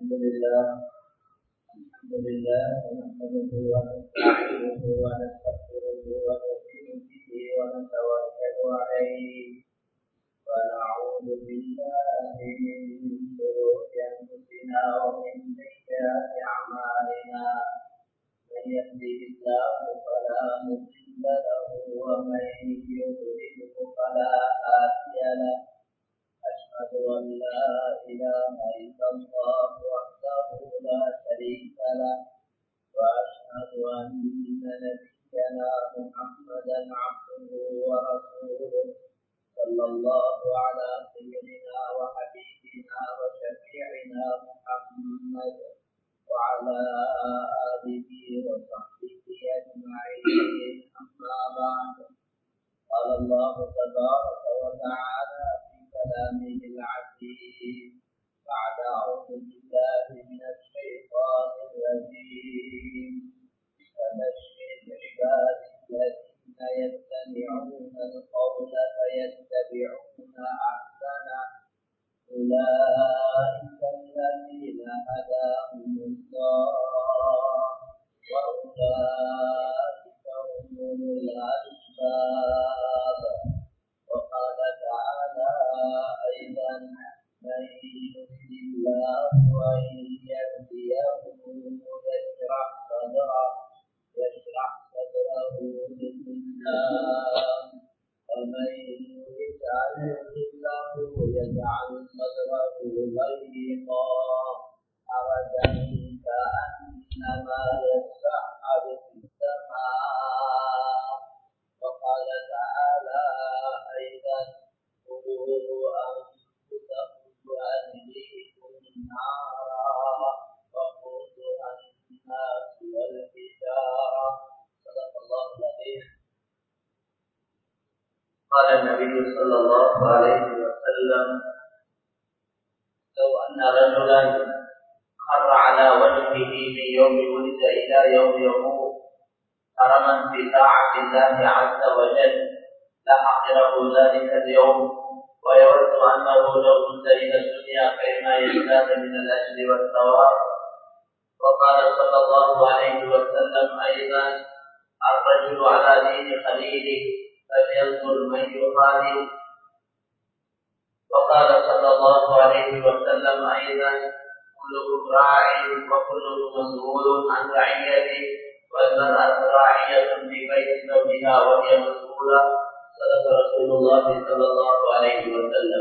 الحمد لله الحمد لله ونحمده ونستعينه ونستغفره ونؤمن به ونتوكل عليه ونعوذ بالله من شرور انفسنا ومن سيئات اعمالنا من يهده الله فلا مضل له ومن يضلله فلا هادي له أشهد أن لا إله إلا الله وحده لا شريك له وأشهد أن نبينا محمدا عبده ورسوله صلى الله على سيدنا وحبيبنا وشفيعنا محمد وعلى آله وصحبه أجمعين أما بعد قال الله تبارك وتعالى في كلامه العزيز بعد أعوذ بالله من الشيطان الرجيم فبشر عباد الذين يتبعون القول فيتبعون أحسنه أولئك الذين هداهم الله وأولئك هم أولو الألباب وقال تعالى أيضا من يريد الله أن يهديه يشرح صدره يشرح صدره للإسلام ومن يريد أن يضله يجعل صدره ضيقا حرجا كأنما يسعد في السماء وقال تعالى أيضا قلوا أنفسكم وأهليكم نارا وقودها الناس والحجارة صدق الله العظيم قال النبي صلى الله عليه وسلم لو أن رجلا خر على وجهه من يوم ولد إلى يوم يموت حرما في طاعة الله عز وجل لحقره ذلك اليوم ويود أنه لو كنت إلى الدنيا فإما يزداد من الأجر والثواب وقال صلى الله عليه وسلم أيضا الرجل على دين خليله فلينظر من يخالف وقال صلى الله عليه وسلم أيضا كلكم راع وكلكم مسؤول عن رعيته والمرأة راعية في بيت زوجها وهي مسؤولة صدق رسول الله صلى الله عليه وسلم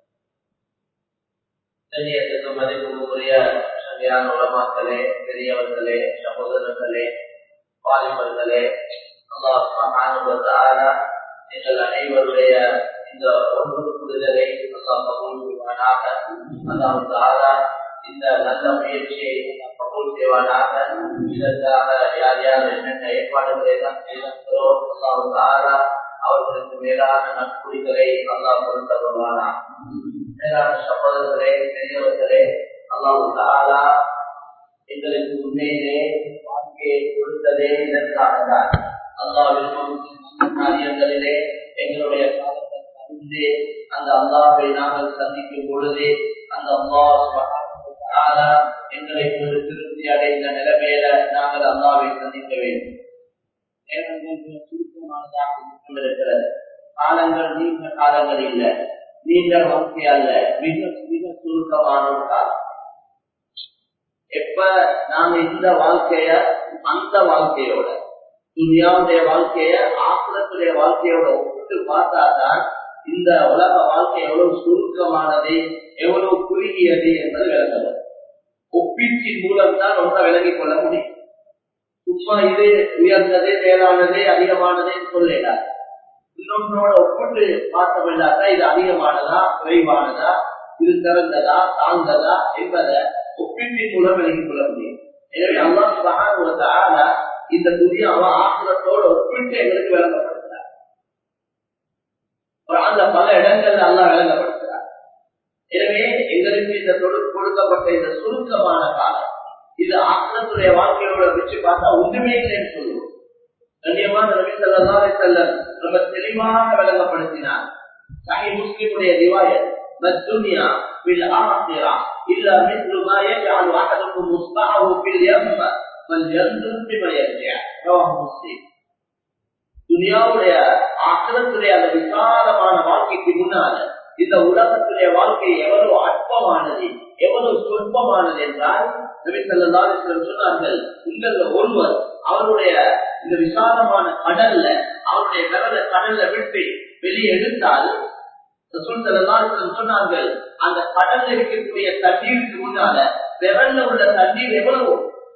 கண்ணியத்துக்கு மதிப்புக்குரிய சங்கையான உலமாக்களே பெரியவர்களே சகோதரர்களே வாலிபர்களே அல்லாஹ் மகானுபத்தால நீங்கள் அனைவருடைய இந்த ஒன்று புரிதலை அல்லாஹ் கபூல் செய்வானாக அல்லாஹ் தாரா இந்த நல்ல முயற்சியை கபூல் செய்வானாக இதற்காக யார் யார் என்னென்ன ஏற்பாடுகளை நாம் செய்தோ அல்லாஹ் தாரா அவர்களுக்கு மேலான நட்புரிகளை அல்லாஹ் பொருத்தருவானா மேலான சகோதரர்களே பெரியவர்களே அல்லாஹ் தாரா எங்களுக்கு உண்மையிலே வாழ்க்கையை கொடுத்ததே இதற்காக தான் அல்லாவிற்கும் காரியங்களிலே எங்களுடைய காலத்தை அறிந்து அந்த அல்லாவை நாங்கள் சந்திக்கும் பொழுது அந்த அல்லா எங்களை ஒரு திருப்தி அடைந்த நிலைமையில நாங்கள் அல்லாவை சந்திக்க வேண்டும் சுருக்கமானதாக இருக்கிறது காலங்கள் நீண்ட காலங்கள் இல்லை நீண்ட வாழ்க்கை அல்ல மிக மிக சுருக்கமான ஒரு காலம் எப்ப நாம இந்த வாழ்க்கைய அந்த வாழ்க்கையோட துனியாவுடைய வாழ்க்கைய ஆசிரத்துடைய வாழ்க்கையோட ஒப்பிட்டு பார்த்தாதான் இந்த உலக வாழ்க்கை எவ்வளவு சுருக்கமானது எவ்வளவு குறுகியது என்பது விளங்கும் ஒப்பீட்டின் மூலம் தான் ஒன்றை விளங்கிக் கொள்ள முடியும் சும்மா இது உயர்ந்தது மேலானது அதிகமானது சொல்லலாம் இன்னொன்றோட ஒப்பிட்டு பார்த்தோம்னாக்கா இது அதிகமானதா குறைவானதா இது சிறந்ததா தாழ்ந்ததா என்பதை ஒப்பீட்டின் மூலம் விளங்கிக் கொள்ள முடியும் எனவே அல்லாஹ் இந்த துணியாவை ஆசிரத்தோடு ஒப்பிட்டு எங்களுக்கு விளங்கப்படுத்துறார் அந்த பல இடங்கள்ல அல்லா விளங்கப்படுத்துறார் எனவே எங்களுக்கு இந்த தொழில் கொடுக்கப்பட்ட இந்த சுருக்கமான காலம் இது ஆசிரத்துடைய வாழ்க்கையோட வச்சு பார்த்தா ஒன்றுமே இல்லைன்னு சொல்லுவோம் கண்ணியமான நபி ஸல்லல்லாஹு அலைஹி வஸல்லம் ரொம்ப தெளிவாக விளங்கப்படுத்தினார் சஹீஹ் முஸ்லிமுடைய ரிவாயத் மத்துனியா பில் ஆখিরা إلا مثل ما يجعل أحدكم مصبعه في اليم فلينظر بما يرجع رواه مسلم துனியாவுடைய ஆக்கிரத்துடைய அந்த விசாலமான வாழ்க்கைக்கு முன்னால இந்த உலகத்துடைய வாழ்க்கை எவ்வளவு அற்பமானது எவ்வளவு சொற்பமானது என்றால் சொன்னார்கள் உங்கள ஒருவர் அவருடைய இந்த விசாலமான கடல்ல அவருடைய விரல கடல்ல விட்டு வெளியே எடுத்தால் சொன்னார்கள் அந்த கடல்ல இருக்கக்கூடிய தண்ணீருக்கு முன்னால விரல்ல உள்ள தண்ணீர் எவ்வளவு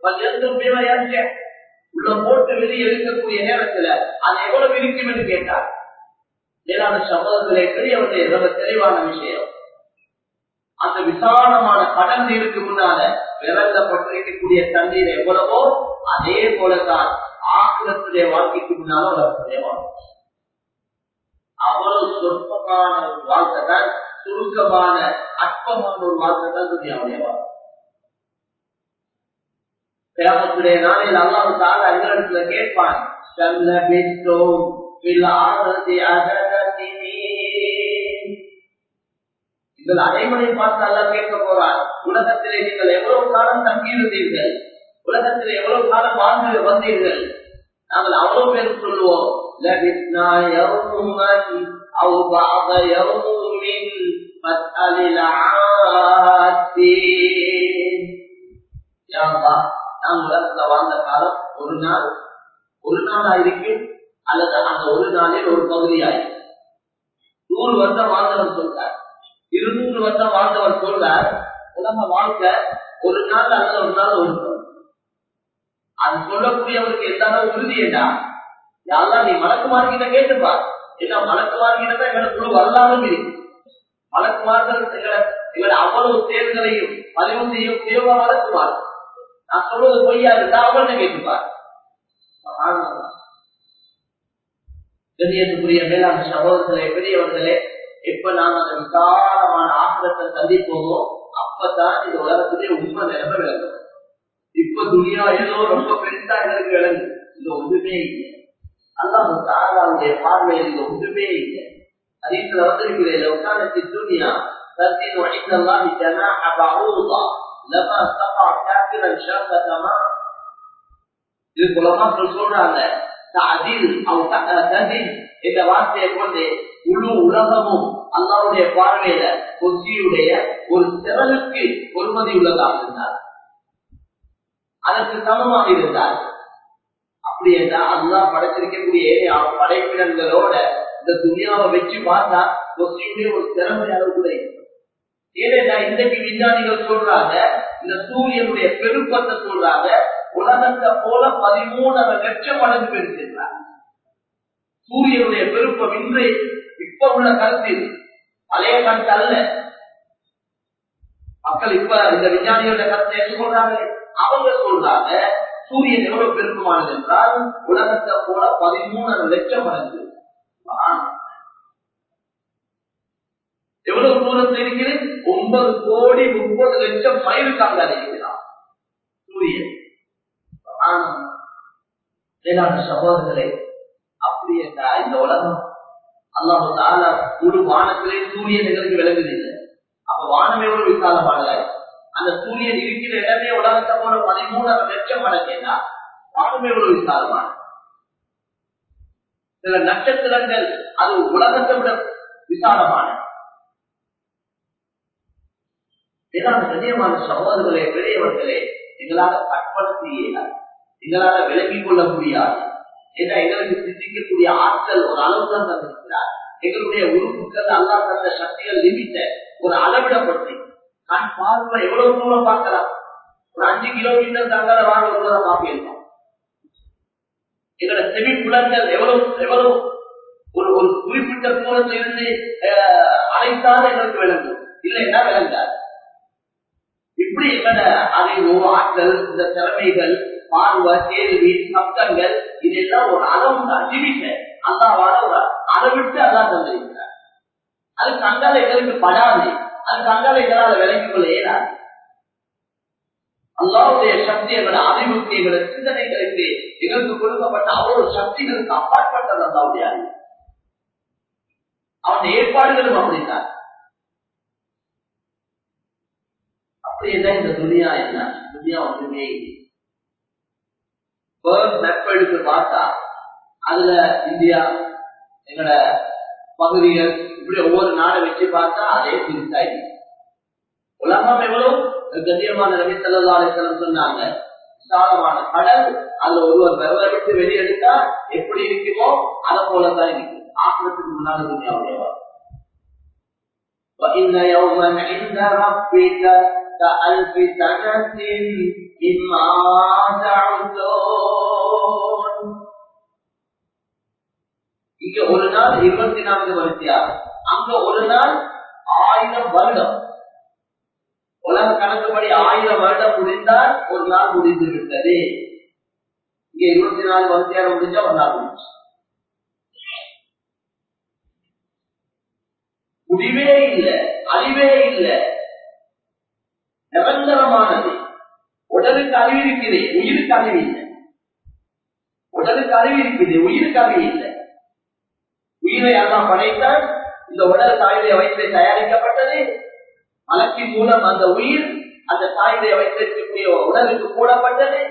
உள்ள போட்டு வெளியே இருக்கக்கூடிய நேரத்துல அது எவ்வளவு இருக்கும் என்று கேட்டார் மேலான சமூகத்திலே பெரியவருடைய ரொம்ப தெளிவான விஷயம் அந்த விசாலமான கடல் நீருக்கு முன்னால விரல்லப்பட்டிருக்கக்கூடிய தண்ணீர் எவ்வளவோ அதே போலதான் ஆக்கிரத்துடைய வாழ்க்கைக்கு முன்னால உலகத்துடைய வாழ்க்கை அவ்வளவு சொற்பமான ஒரு வாழ்க்கை தான் சுருக்கமான அற்பமான ஒரு வாழ்க்கை தான் துணியாவுடைய வாழ்க்கை கிராமத்துடைய நாளில் அல்லாஹு தால எங்களிடத்துல கேட்பான் நீங்கள் அடைமொழி பார்த்து அல்ல கேட்க போறார் உலகத்திலே நீங்கள் எவ்வளவு காலம் தங்கியிருந்தீர்கள் உலகத்தில் எவ்வளவு காலம் வாழ்ந்து வந்தீர்கள் நாங்கள் அவ்வளவு பேர் சொல்லுவோம் لبثنا يوما أو بعض يوم فاسأل العادين يا الله நாம் உலகத்துல வாழ்ந்த காலம் ஒரு நாள் ஒரு நாளா இருக்கும் அல்லது அந்த ஒரு நாளில் ஒரு பகுதியாயிருக்கும் நூறு வருஷம் வாழ்ந்தவர் சொல்றார் இருநூறு வருஷம் வாழ்ந்தவர் சொல்றார் உலக வாழ்க்கை ஒரு நாள் அல்லது ஒரு நாள் ஒரு அது சொல்லக்கூடியவருக்கு எந்த அளவு உறுதி என்றா யாரெல்லாம் நீ மலக்குமார்கிட்ட கேட்டுப்பா ஏன்னா மலக்குமார்கிட்ட தான் எங்களை குழு வரலாறும் இருக்கு மலக்குமார்கள் எங்களை எங்களை அவ்வளவு தேர்தலையும் பதிவு செய்யக்கூடியவங்க மலக்குமார் நான் சொல்றது பொய்யா இருந்தா அவங்கள்ட்ட கேட்டுப்பார் கண்ணியத்துக்குரிய மேலான சகோதரர்களே பெரியவர்களே எப்ப நாம் அந்த விசாலமான ஆசிரத்தை சந்திப்போமோ அப்பதான் இந்த உலகத்துடைய உண்மை நிலைமை விளங்கும் இப்ப துணியா ஏதோ ரொம்ப பெருசா எங்களுக்கு விளங்கு இந்த ஒன்றுமே இல்லை அல்லாஹ் தாராவுடைய பார்வையில் இந்த ஒன்றுமே இல்லை அதீத்துல வந்திருக்கிறேன் உட்காரத்தி துணியா தத்தின் வழிந்தெல்லாம் ஜனா அபூதா லமா தபா காபிரன் ஷாக்கமா இது குலமாக்கள் சொல்றாங்க அதில் இந்த வார்த்தையை கொண்டு முழு உலகமும் அல்லாவுடைய பார்வையில கொச்சியுடைய ஒரு திறனுக்கு பொறுமதி உள்ளதாக இருந்தார் அதற்கு சமமாக இருந்தார் அப்படி என்றால் அல்லா படைச்சிருக்கக்கூடிய படைப்பினங்களோட இந்த துணியாவை வச்சு பார்த்தா கொச்சியுடைய ஒரு திறமை அளவு கூட ஏனென்றா இன்றைக்கு விஞ்ஞானிகள் சொல்றாங்க இந்த சூரியனுடைய பெருப்பத்தை சொல்றாங்க உலகத்தை போல பதிமூணரை லட்சம் மடங்கு பெருசிருக்கிறார் சூரியனுடைய பெருப்பம் இன்று இப்ப உள்ள கருத்தில் பழைய கருத்து அல்ல மக்கள் இப்ப இந்த விஞ்ஞானிகளுடைய கருத்தை ஏற்றுக்கொள்றாங்க அவங்க சொல்றாங்க சூரியன் எவ்வளவு பெருக்கமானது என்றால் உலகத்தை போல பதிமூணரை லட்சம் மடங்கு எவ்வளவு தூரத்தில் இருக்கிறது ஒன்பது கோடி முப்பது லட்சம் மைலுக்கு அங்க இருக்கிறார் சூரியன் சகோதரர்களே அப்படி என்றா இந்த உலகம் அல்லாஹு தாலா முழு வானத்திலே சூரியன் எங்களுக்கு விளங்குதில்லை அப்ப வானம் எவ்வளவு விசாலமானதா அந்த சூரியன் இருக்கிற இடமே உலகத்தை போல பதிமூணரை லட்சம் மடங்கேனா வானம் எவ்வளவு விசாலமான சில நட்சத்திரங்கள் அது உலகத்தை விட விசாலமான ஏதாவது கண்ணியமான சகோதரர்களே பெரியவர்களே எங்களால கற்பனை செய்யலாம் எங்களால விளங்கிக் கொள்ள முடியாது ஏன்னா எங்களுக்கு சிந்திக்கக்கூடிய ஆட்கள் ஒரு அளவு தான் தந்திருக்கிறார் எங்களுடைய உறுப்புகள் அல்லா தந்த சக்திகள் லிமிட்ட ஒரு அளவிடப்பட்டு கண் பார்வை எவ்வளவு தூரம் பார்க்கலாம் ஒரு அஞ்சு கிலோமீட்டர் தங்கல வாழ உள்ளதை பார்க்கலாம் எங்களோட செவி புலன்கள் எவ்வளவு எவ்வளவு ஒரு ஒரு குறிப்பிட்ட தூரத்தில் இருந்து அழைத்தால் எங்களுக்கு விளங்கும் இல்லைன்னா விளங்காது இப்படி எங்களோட அறிவு ஆற்றல் இந்த திறமைகள் பார்வை கேள்வி சப்தங்கள் இதெல்லாம் ஒரு அளவு அஜிவிக்க அல்லாவால ஒரு அளவிட்டு அல்லா தந்திருக்கிறார் அது கங்கால எங்களுக்கு படாது அது கங்கால எங்களால் விளங்கிக் கொள்ள இயலாது அல்லாவுடைய சக்தி எங்களோட அறிவுக்கு எங்களோட சிந்தனைகளுக்கு எங்களுக்கு கொடுக்கப்பட்ட அவ்வளவு சக்திகளுக்கு அப்பாற்பட்டது அல்லாவுடைய அறிவு அவன் ஏற்பாடுகளும் அப்படித்தான் செய்த இந்த துனியா என்ன துனியா ஒன்றுமே மேப் எடுத்து பார்த்தா அதுல இந்தியா எங்கட பகுதிகள் இப்படி ஒவ்வொரு நாடை வச்சு பார்த்தா அதே பிரித்தாய் உலகம் எவ்வளவு கண்ணியமான ரவி செல்லலாளர் சொன்னாங்க விசாலமான கடல் அதுல ஒருவர் விரல விட்டு வெளியெடுத்தா எப்படி இருக்குமோ அதை போலதான் இருக்கு ஆக்கிரத்துக்கு முன்னாடி துணியாவுடைய وإن يوما عند ربك كألف سنة مما تعدون இங்க ஒரு நாள் இருபத்தி நான்கு வரிசையாகும் அங்க ஒரு நாள் ஆயிரம் வருடம் உலக கணக்குப்படி ஆயிரம் வருடம் முடிந்தால் ஒரு நாள் முடிந்து விட்டது இங்க இருபத்தி நாலு வரிசையாக முடிஞ்சா ஒரு நாள் முடிஞ்சு முடிவே இல்லை அழிவே இல்லை நிரந்தரமானது உடலுக்கு அறிவு இருக்குது உயிருக்கு அறிவு இல்லை உடலுக்கு அறிவு இருக்குது உயிருக்கு அறிவு இல்லை உயிரை எல்லாம் படைத்தால் இந்த உடல் தாயுடைய வயிற்றை தயாரிக்கப்பட்டது மலக்கின் மூலம் அந்த உயிர் அந்த தாயுடைய வயிற்றிற்குரிய உடலுக்கு போடப்பட்டது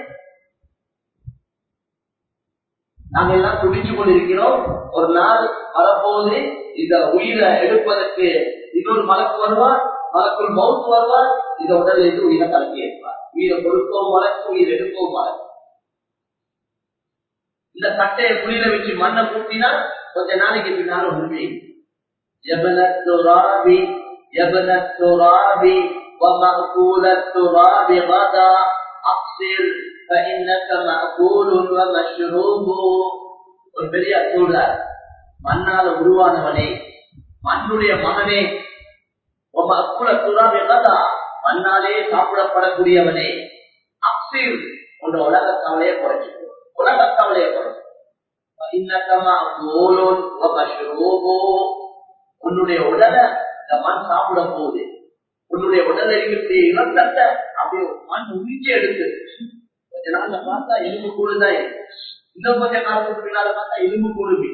நாங்க எல்லாம் துடிச்சு கொண்டிருக்கிறோம் ஒரு நாள் வரப்போது இந்த உயிரை எடுப்பதற்கு இன்னொரு மலக்கு வருவார் மலக்குள் மவுத்து வருவார் இந்த உடல் இருந்து உயிரை கலக்கி எடுப்பார் உயிரை கொடுக்கவும் மலக்கு உயிர் எடுக்கவும் மலக்கு இந்த கட்டையை குளிர வச்சு மண்ணை கூட்டினா கொஞ்ச நாளைக்கு பின்னால உண்மை எபனத்துராபி எபனத்துராபி ومأكول التراب غدا أقصر فإنك مأكول ومشروب ஒரு பெரிய சொல்றார் மண்ணால உருவானவனே மண்ணுடைய மகனே அக்குல துறாவே கதா மண்ணாலே சாப்பிடப்படக்கூடியவனே அப்சிர் உன்ற உலக கவலையை குறைச்சிக்கோ உலக கவலையை குறைச்சிக்கோ உன்னுடைய உடலை இந்த மண் சாப்பிட போகுது உன்னுடைய உடல் இருக்கக்கூடிய இளத்தத்தை அப்படியே மண் உயிர்ச்சி எடுத்து கொஞ்ச நாள்ல பார்த்தா எலும்பு கூடுதான் இருக்கு இன்னும் கொஞ்ச காலத்துக்கு பின்னால பார்த்தா எலும்பு கூடுது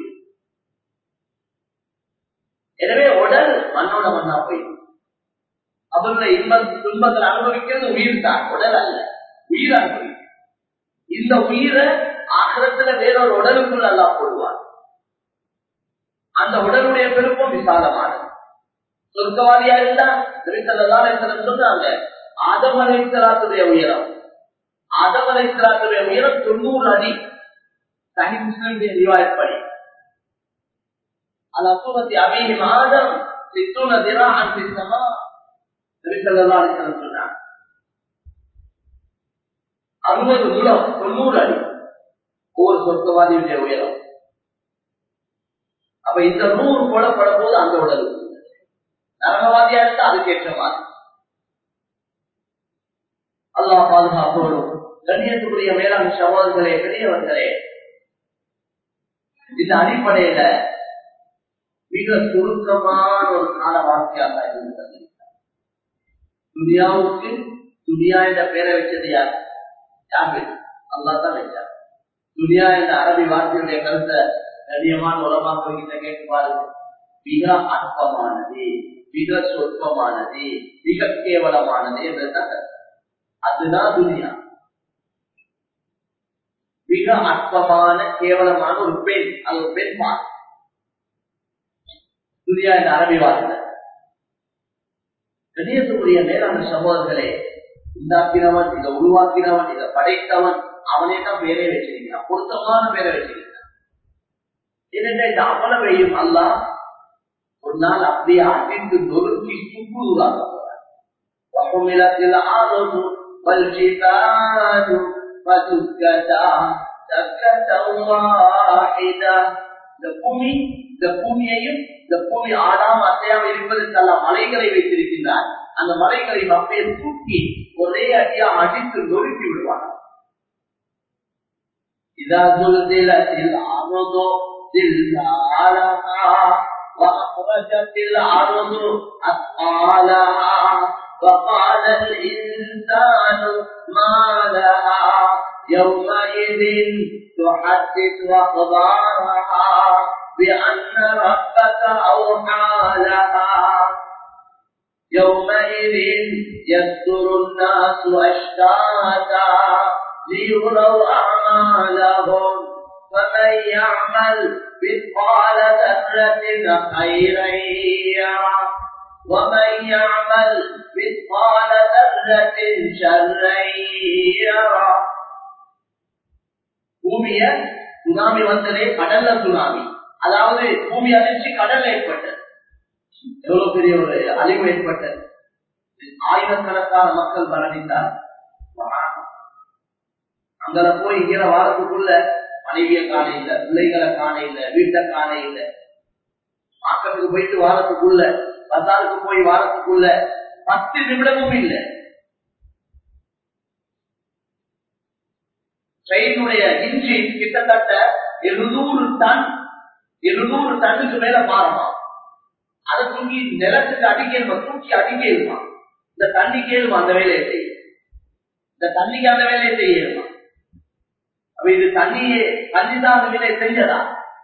எனவே உடல் மண்ணோட மண்ணா போயிடும் அவர்கள இன்ப துன்பத்தில் அனுபவிக்கிறது உயிர் தான் உடல் அல்ல உயிர் அனுபவிக்கும் இந்த உயிரை ஆகிரத்துல வேறொரு உடலுக்குள் அல்லா போடுவார் அந்த உடலுடைய பெருப்பம் விசாலமானது சொர்க்கவாதியா இருந்தா சொன்னாங்க ஆதம் அலைத்தலாத்துடைய உயரம் ஆதம் அலைத்தலாத்துடைய உயரம் தொண்ணூறு அடி சஹி முஸ்லிமுடைய ரிவாயப்படி على صورة أبيهم آدم ستون ذراعا في السماء النبي صلى الله عليه وسلم சொன்னார் அறுபது முலம் தொண்ணூறு அடி ஒவ்வொரு சொர்க்கவாதியுடைய உயரம் அப்ப இந்த நூறு போடப்பட போது அந்த உடல் நரகவாதியா இருந்தா அதுக்கேற்ற மாதிரி அல்லா பாதுகாப்போடும் கண்ணியத்துக்குரிய மேலாண் சகோதரர்களே பெரியவர்களே இந்த அடிப்படையில மிக சுருக்கமான ஒரு கால வாழ்க்கையாக இருந்தது துனியாவுக்கு துனியா என்ற பெயரை வச்சது யார் யாரு அல்லா தான் வச்சார் துனியா என்ற அரபி வார்த்தையுடைய கருத்தை கண்ணியமான உலமாக்கள் கிட்ட கேட்டு பாருங்க மிக அற்பமானது மிக சொற்பமானது மிக கேவலமானது என்றுதான் அதுதான் துனியா மிக அற்பமான கேவலமான ஒரு பெண் அது ஒரு பெண் பார் துனியா என்ற அரபி வார்த்தை கணியத்துக்குரிய மேலான சகோதரர்களே உண்டாக்கினவன் இதை உருவாக்கினவன் இதை படைத்தவன் அவனே தான் பேரை வச்சிருக்கிறான் பொருத்தமான பேரை வச்சிருக்கிறான் என்னென்ன இந்த அமலவையும் அல்ல ஒரு நாள் அப்படியே அடித்து நொறுக்கி சுப்பு உருவாக்க போறான் والجبال فدكتا دكة واحدة இந்த பூமி இந்த பூமியையும் இந்த பூமி ஆடாம அசையாம இருப்பதற்கெல்லாம் மலைகளை வைத்திருக்கின்றார் அந்த மலைகளை அப்படியே தூக்கி ஒரே அடியா அடித்து நொறுக்கி விடுவார் இதா زلزلت الأرض زلزالها وأخرجت الأرض أثقالها وقال الإنسان ما لها يومئذ تحدث أخبارها بأن ربك أوحى لها يومئذ يذكر الناس أشتاتا ليروا أعمالهم فمن يعمل مثقال ذرة خيرا يرى ومن يعمل مثقال ذرة شرا يرى பூமிய சுனாமி வந்ததே கடல்ல சுனாமி அதாவது பூமி அதிர்ச்சி கடல்ல ஏற்பட்டது எவ்வளவு பெரிய ஒரு அழிவு ஏற்பட்டது ஆயிரக்கணக்கான மக்கள் மரணித்தார் அங்க போய் இங்கிற வாரத்துக்குள்ள மனைவிய காண இல்ல பிள்ளைகளை காண இல்ல வீட்டை காண இல்ல மாக்கத்துக்கு போயிட்டு வாரத்துக்குள்ள பசாருக்கு போய் வாரத்துக்குள்ள பத்து நிமிடமும் இல்லை ட்ரெயினுடைய இன்ஜின் கிட்டத்தட்ட எழுநூறு டன் எழுநூறு டன்னுக்கு மேல மாறுமா அதை தூக்கி நிலத்துக்கு அடிக்கணுமா தூக்கி அடிக்கணுமா இந்த தண்ணி கேளுமா அந்த வேலையை செய்யும் இந்த தண்ணிக்கு அந்த வேலையை செய்யணுமா அப்ப இது தண்ணியே தண்ணி தான் அந்த வேலையை செஞ்சதா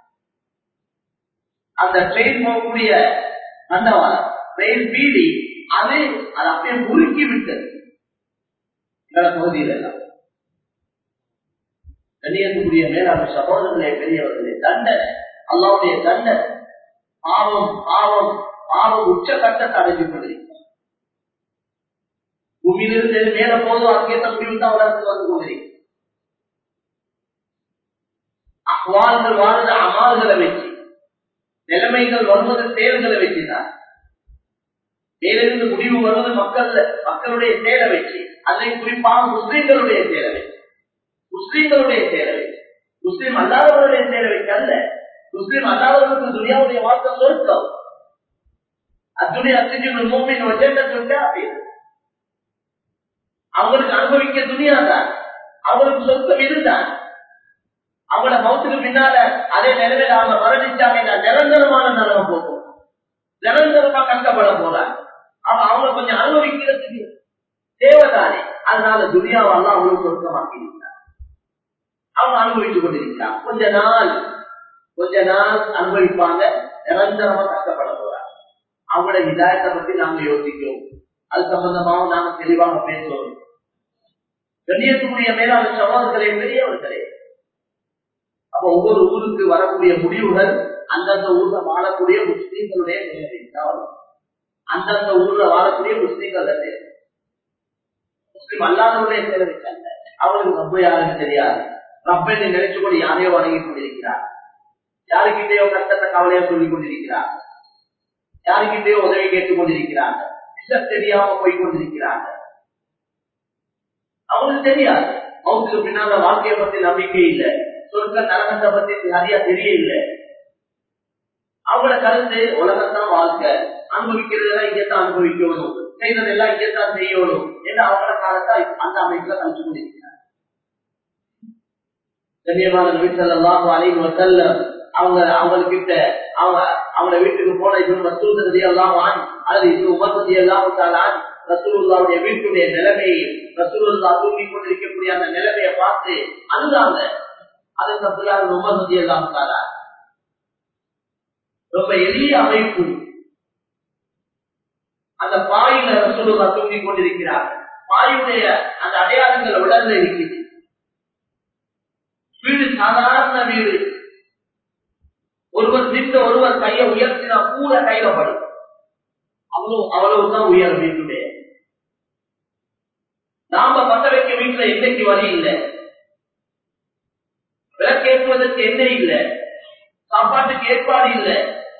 அந்த ட்ரெயின் போகக்கூடிய தண்டவாளம் ட்ரெயின் பீடி அது அது அப்படியே முறுக்கி விட்டது எங்கள பகுதியில் எல்லாம் கண்ணியத்துக்குரிய மேலான சகோதரர்களே பெரியவர்களே தண்டனை அல்லாவுடைய தண்டனை பாவம் பாவம் பாவம் உச்ச கட்டத்தை அடைஞ்சு கொண்டிருக்கிறார் பூமியிலிருந்து மேல போதும் அதுக்கேற்ற முடிவு தான் வளர்த்து வந்து கொண்டிருக்கிறது அஹ்வால்கள் வாழ்ந்த அமால்களை வச்சு நிலைமைகள் வருவது செயல்களை வச்சுதான் மேலிருந்து முடிவு வருவது மக்கள் மக்களுடைய செயலை வச்சு அதை குறிப்பாக முஸ்லீம்களுடைய செயலை வச்சு முஸ்லீம்களுடைய செயலை வச்சு முஸ்லீம் அல்லாதவர்களுடைய செயலை வச்சு அல்ல முஸ்லீம் அல்லாதவர்களுக்கு துனியாவுடைய வாழ்க்கை சொர்க்கம் அத்துடைய அத்திஜின் மூமின் வச்சேட்டத்தை அவங்களுக்கு அனுபவிக்க துணியா தான் அவங்களுக்கு சொர்க்கம் இதுதான் அவங்கள மௌத்துக்கு பின்னால அதே நிலைமையில அவங்க மரணிச்சாங்க நிரந்தரமான நிலைமை போகும் நிரந்தரமா கஷ்டப்பட போறாங்க அப்ப அவங்க கொஞ்சம் அனுபவிக்கிறதுக்கு தேவைதானே அதனால துனியாவெல்லாம் அவங்களுக்கு சொர்க்கமாக்கி அவங்க அனுபவித்துக் கொண்டிருக்கிறாங்க கொஞ்ச நாள் கொஞ்ச நாள் அனுபவிப்பாங்க நிரந்தரமா கஷ்டப்பட போறாங்க அவங்களோட இதாயத்தை பத்தி நாங்க யோசிக்கிறோம் அது சம்பந்தமாகவும் நாங்க தெளிவாக பேசுவோம் கண்ணியத்துக்குரிய மேலான சகோதரர்களே பெரியவர்களே அப்ப ஒவ்வொரு ஊருக்கு வரக்கூடிய முடிவுகள் அந்தந்த ஊர்ல வாழக்கூடிய முஸ்லீம்களுடைய நிலைமை அந்தந்த ஊர்ல வாழக்கூடிய முஸ்லீம்கள் முஸ்லீம் அல்லாதவருடைய நிலைமை அல்ல அவருக்கு ரொம்ப யாருக்கு தெரியாது ரப்பனை நினைச்சு கொண்டு யாரையோ வணங்கி கொண்டிருக்கிறார் யாருக்கிட்டேயோ கஷ்டத்தை கவலையோ சொல்லிக் கொண்டிருக்கிறார் யாருக்கிட்டேயோ உதவி கேட்டுக் கொண்டிருக்கிறாங்க தெரியாம போய் கொண்டிருக்கிறாங்க அவங்களுக்கு தெரியாது அவங்களுக்கு பின்னால வாழ்க்கையை பத்தி நம்பிக்கை இல்லை சொர்க்க நரகத்தை பத்தி நிறைய தெரியல அவங்களோட கருத்து உலகத்தான் வாழ்க்கை அனுபவிக்கிறதெல்லாம் இங்கத்தான் அனுபவிக்கணும் செய்யறதெல்லாம் இங்கத்தான் செய்யணும் என்று அவங்களோட காலத்தை அந்த அமைப்புல கழிச்சு கொண்டிருக்கிறார் கண்ணியமான வீட்டெல்லாம் அலைவு செல்ல அவங்க அவங்கக்கிட்ட அவங்க அவங்க வீட்டுக்கு போன இப்ப ரசூல் எல்லாம் அல்லது இப்ப உமர்த்தி எல்லாம் ரசூலுல்லாவுடைய வீட்டுடைய நிலைமையை ரசூலுல்லா தூங்கி கொண்டிருக்கக்கூடிய அந்த நிலைமையை பார்த்து அழுதாங்க அதுக்கு அப்துல்லாஹ் உமர் ரதி எல்லாம் ரொம்ப எளிய அமைப்பு அந்த பாயில ரசூலுல்லா தூங்கி கொண்டிருக்கிறார் பாயுடைய அந்த அடையாளங்கள் உடல்ல இருக்குது வீடு சாதாரண வீடு ஒருவர் நின்று ஒருவர் கையை உயர்த்தினா கூட கையில படும் அவ்வளவு அவ்வளவுதான் உயர் வீட்டுடைய நாம பத்த வைக்க வீட்டுல எண்ணைக்கு வழி இல்லை விளக்கேற்றுவதற்கு எண்ணெய் இல்லை சாப்பாட்டுக்கு ஏற்பாடு இல்லை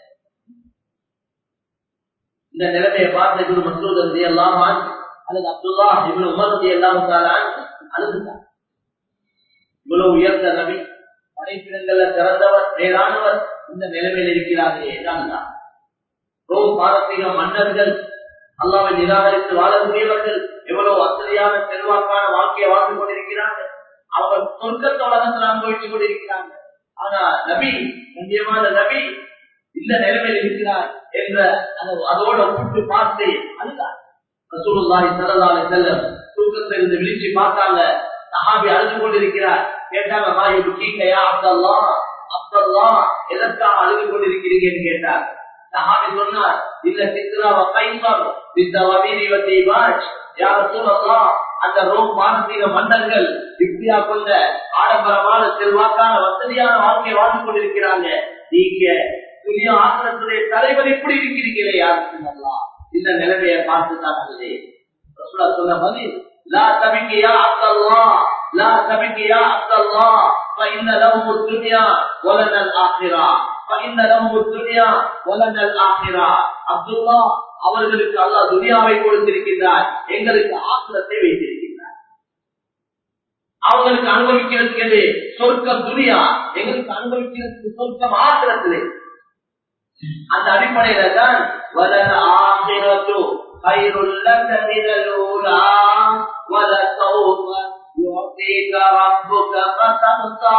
இந்த நிலைமையை பார்த்த இவரு மசூத் ரதி எல்லாம் அல்லது அப்துல்லா இவரு உமர் ரதி எல்லாம் அழுதுதான் இவ்வளவு உயர்ந்த நபி படைப்பிடங்கள்ல சிறந்தவர் மேலானவர் இந்த நிலைமையில் இருக்கிறார்களே தான் ரோம் பாரசீக மன்னர்கள் அல்லாவை நிராகரித்து வாழக்கூடியவர்கள் எவ்வளவு வசதியான செல்வாக்கான வாழ்க்கையை வாழ்ந்து கொண்டிருக்கிறார்கள் அவர் சொர்க்கத்தை உலகத்தில் அனுபவித்துக் கொண்டிருக்கிறாங்க ஆனா நபி முக்கியமான நபி இந்த நிலைமையில் இருக்கிறார் என்ற அதோட கூட்டு பார்த்து அதுதான் ரசூலுல்லாஹி ஸல்லல்லாஹு அலைஹி வஸல்லம் தூக்கத்தில் இருந்து விழிச்சு பார்த்தாங்க சஹாபி அழுது கொண்டிருக்கிறார் கேட்டாங்க மாயுடு கீங்கையா அப்தல்லா அப்தல்லா எதற்காக அழுது கொண்டிருக்கிறீங்கன்னு கேட்டார் சஹாபி சொன்னார் இல்ல சித்ரா கைசர் இந்த வபீரி வத்தி பாஜ் யார சொல்லலாம் அந்த ரோம் பாரசீக மன்னர்கள் இப்படியா கொண்ட ஆடம்பரமான செல்வாக்கான வசதியான வாழ்க்கையை வாழ்ந்து கொண்டிருக்கிறாங்க நீங்க துணிய ஆசிரத்துடைய தலைவர் இப்படி இருக்கிறீங்களே யார் சொல்லலாம் இந்த நிலைமையை பார்த்து தான் சொன்ன பதில் لا تبك يا عبد الله لا تبك يا عبد الله فإن لهم الدنيا ولنا الآخرة فإن لهم الدنيا ولنا الآخرة عبد الله அவர்களுக்கு அல்லாஹ் துனியாவை கொடுத்திருக்கின்றார் எங்களுக்கு ஆசிரத்தை வைத்திருக்கின்றார் அவங்களுக்கு அனுபவிக்கிறதுக்கு சொர்க்கம் துனியா எங்களுக்கு அனுபவிக்கிறதுக்கு சொர்க்கம் ஆசிரத்திலே அந்த அடிப்படையில தான் வலன் ஆசிரத்து خير لك من الأولى ولسوف يعطيك ربك فترضى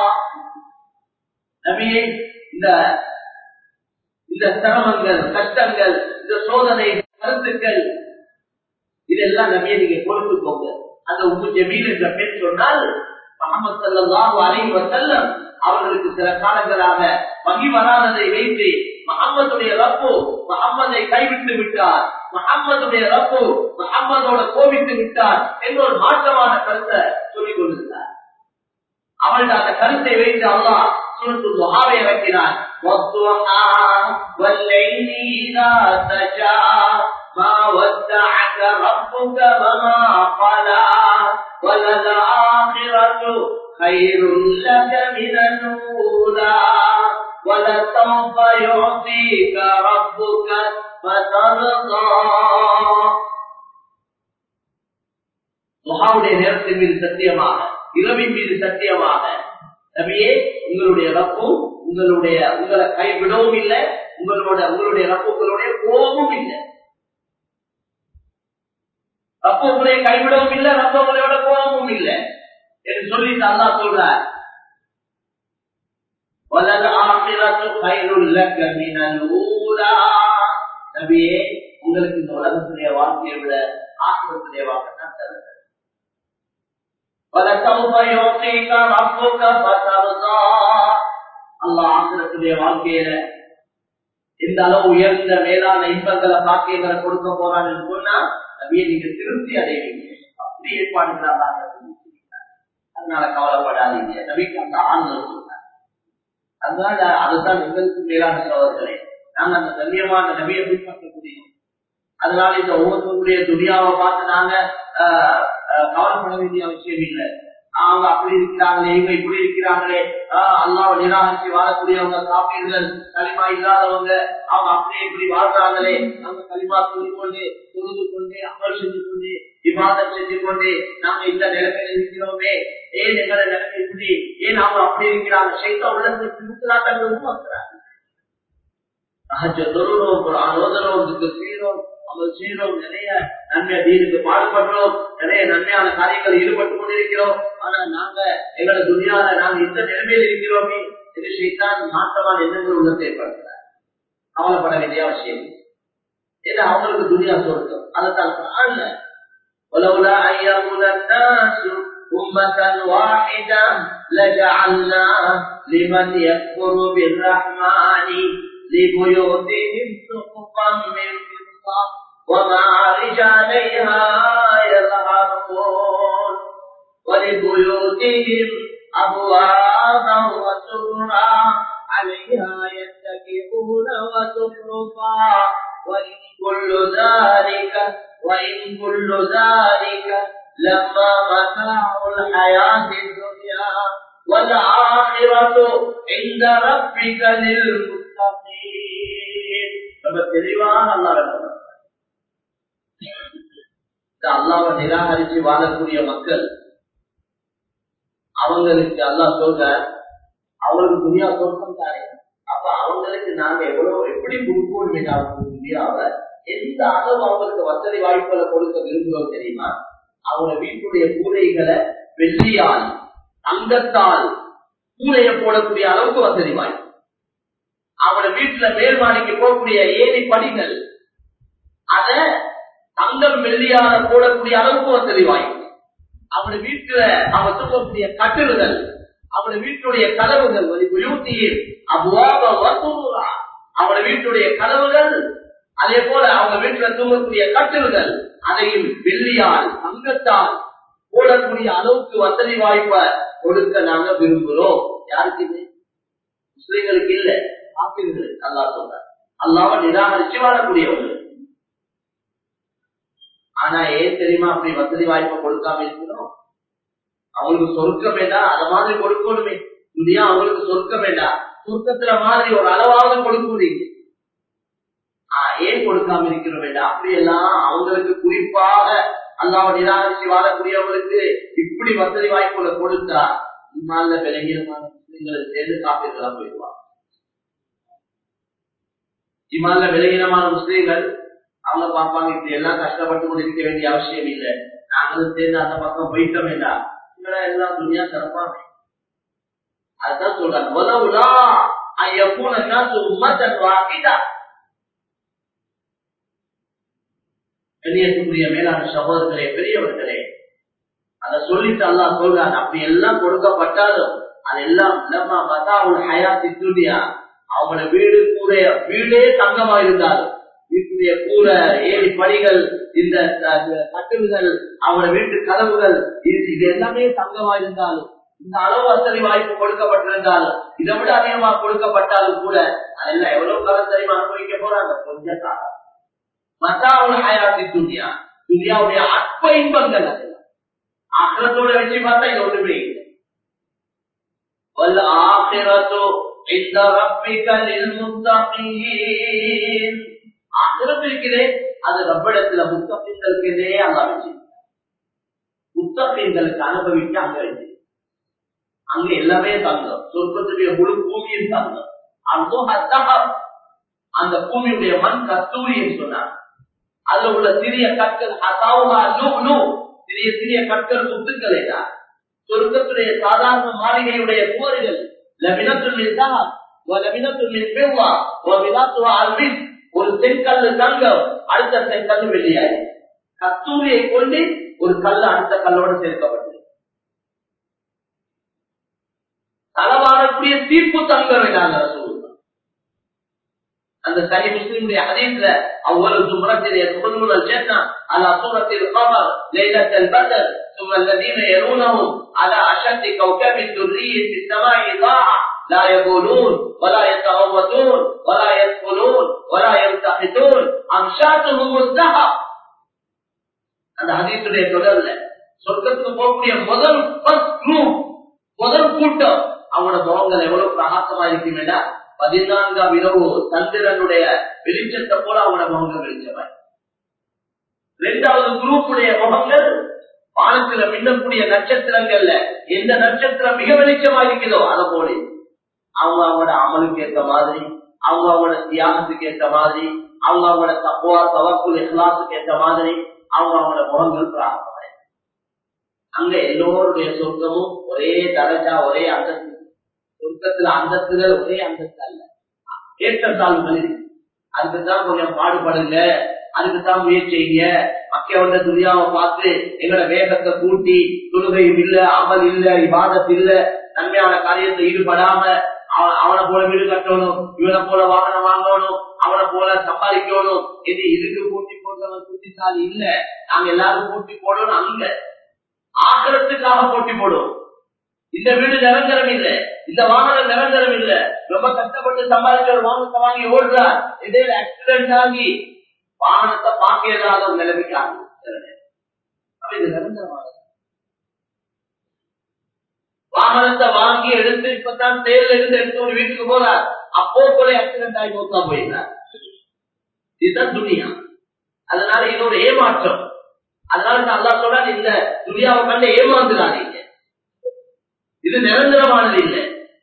நபியே இந்த இந்த சிரமங்கள் கஷ்டங்கள் இந்த சோதனை கருத்துக்கள் இதெல்லாம் நபியை நீங்க கொடுத்து போங்க அந்த உப்பு ஜமீன் என்ற பெண் சொன்னால் முகமது சல்லாஹு அலைஹி வஸல்லம் அவர்களுக்கு சில காலங்களாக வகி வராததை வைத்து முகம்மதுடைய ரப்பு முகம்மதை கைவிட்டு விட்டார் முகம்மதுடைய ரப்பு முகம்மதோட கோபித்து விட்டார் என்ற ஒரு மாற்றமான கருத்தை சொல்லிக் கொண்டிருந்தார் அவள்கிட்ட அந்த கருத்தை வைத்து அல்லாஹ் சுருத்து துஹாவை இறக்கினார் والليل إذا سجى ما ودعك ربك وما قلى وللآخرة خير لك من الأولى ولسوف يعطيك ربك فترضى துஹாவுடைய நேரத்தின் மீது சத்தியமாக இரவின் மீது சத்தியமாக நபியே உங்களுடைய ரப்பும் உங்களுடைய உங்களை கைவிடவும் இல்லை உங்களோட உங்களுடைய ரப்பு உங்களுடைய கோபமும் இல்லை ரப்பு உங்களை கைவிடவும் இல்லை ரப்ப உங்களோட கோபமும் இல்லை என்று சொல்லி அல்லா சொல்றார் நபியே உங்களுக்கு இந்த உலகத்துடைய வாழ்க்கையை விட ஆசிரத்துடைய வாழ்க்கை தான் தருகிறது அல்லாஹ் ஆசிரத்துடைய வாழ்க்கையில எந்த அளவு உயர்ந்த மேலான இன்பங்களை பாக்கியங்களை கொடுக்க போறான்னு சொன்னா நபியை நீங்க திருப்தி அடைவீங்க அப்படி ஏற்பாடுகிறாங்க அதனால கவலைப்படாதீங்க நபிக்கு அந்த ஆண்கள் சொன்னார் அதனால அதுதான் எங்களுக்கு மேலான சோதர்களே நாங்க அந்த கண்ணியமான நபியை பின்பற்றக்கூடியோம் அதனால இந்த ஒவ்வொருத்தருடைய துணியாவை பார்த்து நாங்க கவலைப்பட வேண்டிய அவசியம் இல்லை அவங்க அப்படி இருக்கிறாங்களே இவங்க இப்படி இருக்கிறாங்களே அல்லாவை நிராகரிச்சு வாழக்கூடியவங்க காப்பீர்கள் களிமா இல்லாதவங்க அவங்க அப்படி இப்படி வாழ்றாங்களே அவங்க களிமா சொல்லி கொண்டு தொழுது கொண்டு அமல் செஞ்சு கொண்டு விவாதம் செஞ்சு கொண்டு நாங்க இந்த நிலைமையில இருக்கிறோமே ஏன் எங்களை நிலைமை இப்படி ஏன் அவங்க அப்படி இருக்கிறாங்க சைத்தா உள்ளத்துல திருத்தலாட்டங்கள் உருவாக்குறாங்க தொழுறோம் அனுவதனோம் சீரோம் அமல் செய்யறோம் நிறைய நன்மை தீனுக்கு பாடுபடுறோம் நிறைய நன்மையான காரியங்கள் ஈடுபட்டு கொண்டிருக்கிறோம் ஆனா நாங்க எங்களோட துணியால நாங்க இந்த நிலைமையில் இருக்கிறோமே இது செய்தான் மாற்றமான எண்ணங்கள் உள்ளத்தை ஏற்படுத்துறார் கவலைப்பட வேண்டிய அவசியம் ஏன்னா அவங்களுக்கு துணியா சொர்க்கம் அதைத்தான் ஆள்ல ولولا أن يكون الناس أمة واحدة لجعلنا لمن يكفر بالرحمن لبيوتهم سقفا من فضة ومعارج عليها يظهرون ولبيوتهم أبوابا وسرا عليها يتكئون وزخرفا وإن كل ذلك وإن كل ذلك لما متاع الحياة الدنيا والآخرة عند ربك للمتقين ரொம்ப தெளிவாக அல்லாஹ் அல்லாவை நிராகரிச்சு வாழக்கூடிய மக்கள் அவங்களுக்கு அல்லாஹ் சொல்ற அவங்களுக்கு துணியா சொர்க்கம் தானே அப்ப அவங்களுக்கு நாங்க எவ்வளவு எப்படி கொடுப்போம் துணியாவை எந்த அளவு அவங்களுக்கு வசதி வாய்ப்புகளை கொடுக்க விரும்புகிறோம் தெரியுமா அவங்க வீட்டுடைய கூரைகளை வெள்ளியால் தங்கத்தால் கூரையை போடக்கூடிய அளவுக்கு வசதி வாய்ப்பு அவங்களோட வீட்டுல மேல் மாடிக்கு போகக்கூடிய ஏரி படிகள் அத தங்கம் வெள்ளியால போடக்கூடிய அளவுக்கு வசதி வாய்ப்பு அவங்க வீட்டுல அவங்க தூங்கக்கூடிய கட்டில்கள் அவங்க வீட்டுடைய கதவுகள் ஒரு யூத்தியில் அவ்வாப வசூரா அவங்க வீட்டுடைய கதவுகள் அதே போல அவங்க வீட்டுல தூங்கக்கூடிய கட்டில்கள் அதையும் வெள்ளியால் தங்கத்தால் போடக்கூடிய அளவுக்கு வசதி வாய்ப்பை கொடுக்க நாங்க விரும்புகிறோம் யாருக்கு இது முஸ்லிம்களுக்கு இல்ல ஆப்பிள்களுக்கு அல்லா சொல்ற அல்லாம நிராகரிச்சு வாழக்கூடியவங்க ஆனா ஏன் தெரியுமா அப்படி வசதி வாய்ப்பை கொடுக்காம இருக்கணும் அவங்களுக்கு சொர்க்கம் வேண்டாம் அத மாதிரி கொடுக்கணுமே துணியா அவங்களுக்கு சொர்க்கம் வேண்டாம் சொர்க்கத்துல மாதிரி ஒரு அளவாவது கொடுக்கணும் ஏன் கொடுக்காம இருக்கிறோம் வேண்டாம் அப்படியெல்லாம் அவங்களுக்கு குறிப்பாக அல்லாம நிராகரிச்சு வாழக்கூடியவங்களுக்கு இப்படி வசதி வாய்ப்புகளை கொடுத்தா இம்மால விலகியமான முஸ்லிம்களுக்கு சேர்ந்து காப்பீர்களா போயிடுவாங்க இமால விலகினமான முஸ்லீம்கள் அவங்க பார்ப்பாங்க இப்படி எல்லாம் கஷ்டப்பட்டு கொண்டு இருக்க வேண்டிய அவசியம் இல்லை நாங்களும் சேர்ந்து அந்த பக்கம் போயிட்டோம் வேண்டாம் இவரை எல்லாம் துணியா சிறப்பாங்க அதுதான் சொல்றாங்க உதவுலா ஐயப்பூன உம்மத்தன் வாக்கிதா கண்ணியத்துக்குரிய மேலான சகோதரர்களே பெரியவர்களே அத சொல்லிட்டு அல்லா சொல்றாங்க அப்படி எல்லாம் கொடுக்கப்பட்டாலும் அதெல்லாம் நம்ம மதாவுல் ஹயாத்தி துணியா அவங்களோட வீடு கூடைய வீடே தங்கமா இருந்தாலும் வீட்டுடைய கூரை ஏழி படிகள் இந்த கட்டுல்கள் அவங்களோட வீட்டு கதவுகள் இது இது எல்லாமே தங்கமா இருந்தாலும் இந்த அளவு வசதி வாய்ப்பு கொடுக்கப்பட்டிருந்தாலும் இதை விட அதிகமா கொடுக்கப்பட்டாலும் கூட அதெல்லாம் எவ்வளவு காலம் தெரியுமா அனுபவிக்க போறாங்க கொஞ்ச காலம் மத்தாவுல் ஹயாத்தி துன்யா துன்யாவுடைய அற்ப இன்பங்கள் அதெல்லாம் ஆக்கிரத்தோட வச்சு பார்த்தா இது ஒண்ணுமே இல்லை والآخرة عند ربك للمتقين ஆகிரத்து இருக்கிறேன் அது ரப்பிடத்துல முத்தப்பின்களுக்கே அல்லா வச்சு முத்தப்பின்களுக்கு அனுபவிக்க அங்க வச்சு அங்க எல்லாமே தங்கம் சொர்க்கத்துடைய முழு பூமியும் தங்கம் அதுவும் அந்த பூமியுடைய மண் கஸ்தூரின்னு சொன்னாங்க அதுல உள்ள சிறிய கற்கள் சிறிய சிறிய கற்கள் முத்துக்களை தான் சொர்க்கத்துடைய சாதாரண மாளிகையுடைய சுவர்கள் ஒரு செங்கல்லு தங்கம் அடுத்த செங்கல்லு வெள்ளியாய் கஸ்தூரியை கொண்டு ஒரு கல்லு அடுத்த கல்லோடு சேர்க்கப்பட்டது தளவாடக்கூடிய தீர்ப்பு தங்கம் வேண்டாங்க அந்த சஹி முஸ்லிமுடைய ஹதீஸ்ல அவ்வளவு சுமரத்தில் يدخلون الجنة على صورة القمر ليلة البدر ثم الذين يرونهم على أشد كوكب دري في السماء ضاعة لا يقولون ولا يتغوتون ولا يدخلون ولا يمتحدون أمشاتهم الذهب அந்த ஹதீசுடைய தொடர்ல சொர்க்கத்துக்கு போகக்கூடிய முதல் குரூப் முதல் கூட்டம் அவனோட முகங்கள் எவ்வளவு பிரகாசமா இருக்குமேடா பதினான்காம் இரவு சந்திரனுடைய வெளிச்சத்தை போல அவனோட முகங்கள் வெளிச்சமாய் இரண்டாவது குரூப்புடைய முகங்கள் வானத்துல மின்னக்கூடிய நட்சத்திரங்கள்ல எந்த நட்சத்திரம் மிக வெளிச்சமா இருக்குதோ அதை போல அவங்க அவங்களோட அமலுக்கு ஏற்ற மாதிரி அவங்க அவங்களோட தியாகத்துக்கு ஏற்ற மாதிரி அவங்க அவங்களோட தப்புவா தவக்குள் இஸ்லாத்துக்கு ஏற்ற மாதிரி அவங்க அவங்களோட முகங்கள் பிரார்த்தனை அங்க எல்லோருடைய சொர்க்கமும் ஒரே தரஜா ஒரே அந்தஸ்து சொர்க்கத்துல அந்தஸ்துகள் ஒரே அந்தஸ்து அல்ல ஏற்றத்தாழ்வுகள் இருக்கு அதுக்குதான் கொஞ்சம் பாடுபடுங்க அதுக்குதான் முயற்சிங்க மக்களோட துணியாவை பார்த்து எங்களோட வேகத்தை கூட்டி தொழுகையும் இல்ல அமல் இல்ல விவாதத்து இல்ல நன்மையான காரியத்தை ஈடுபடாம அவனை போல வீடு கட்டணும் இவனை போல வாகனம் வாங்கணும் அவனை போல சம்பாதிக்கணும் இது இதுக்கு போட்டி போடுறவன் புத்திசாலி இல்ல நாங்க எல்லாரும் போட்டி போடணும் அங்க ஆக்கிரத்துக்காக போட்டி போடுவோம் இந்த வீடு நிரந்தரம் இல்ல இந்த வாகனம் நிரந்தரம் இல்ல ரொம்ப கஷ்டப்பட்டு சம்பாதிச்ச ஒரு வாகனத்தை வாங்கி ஓடுறார் இடையில ஆக்சிடென்ட் ஆகி வாகனத்தை பார்க்க இயலாத ஒரு நிலைமைக்கு ஆகும் இது நிரந்தரமானது வாகனத்தை வாங்கி எடுத்து இப்பதான் தேர்ல இருந்து எடுத்து ஒரு வீட்டுக்கு போறார் அப்போ கூட ஆக்சிடென்ட் ஆகி மொத்தா போயிடுறார் இதுதான் துணியா அதனால இது ஒரு ஏமாற்றம் அதனால அல்லா சொல்ற இந்த துணியாவை கண்டு ஏமாந்துடாதீங்க இது நிரந்தரமானது இல்லை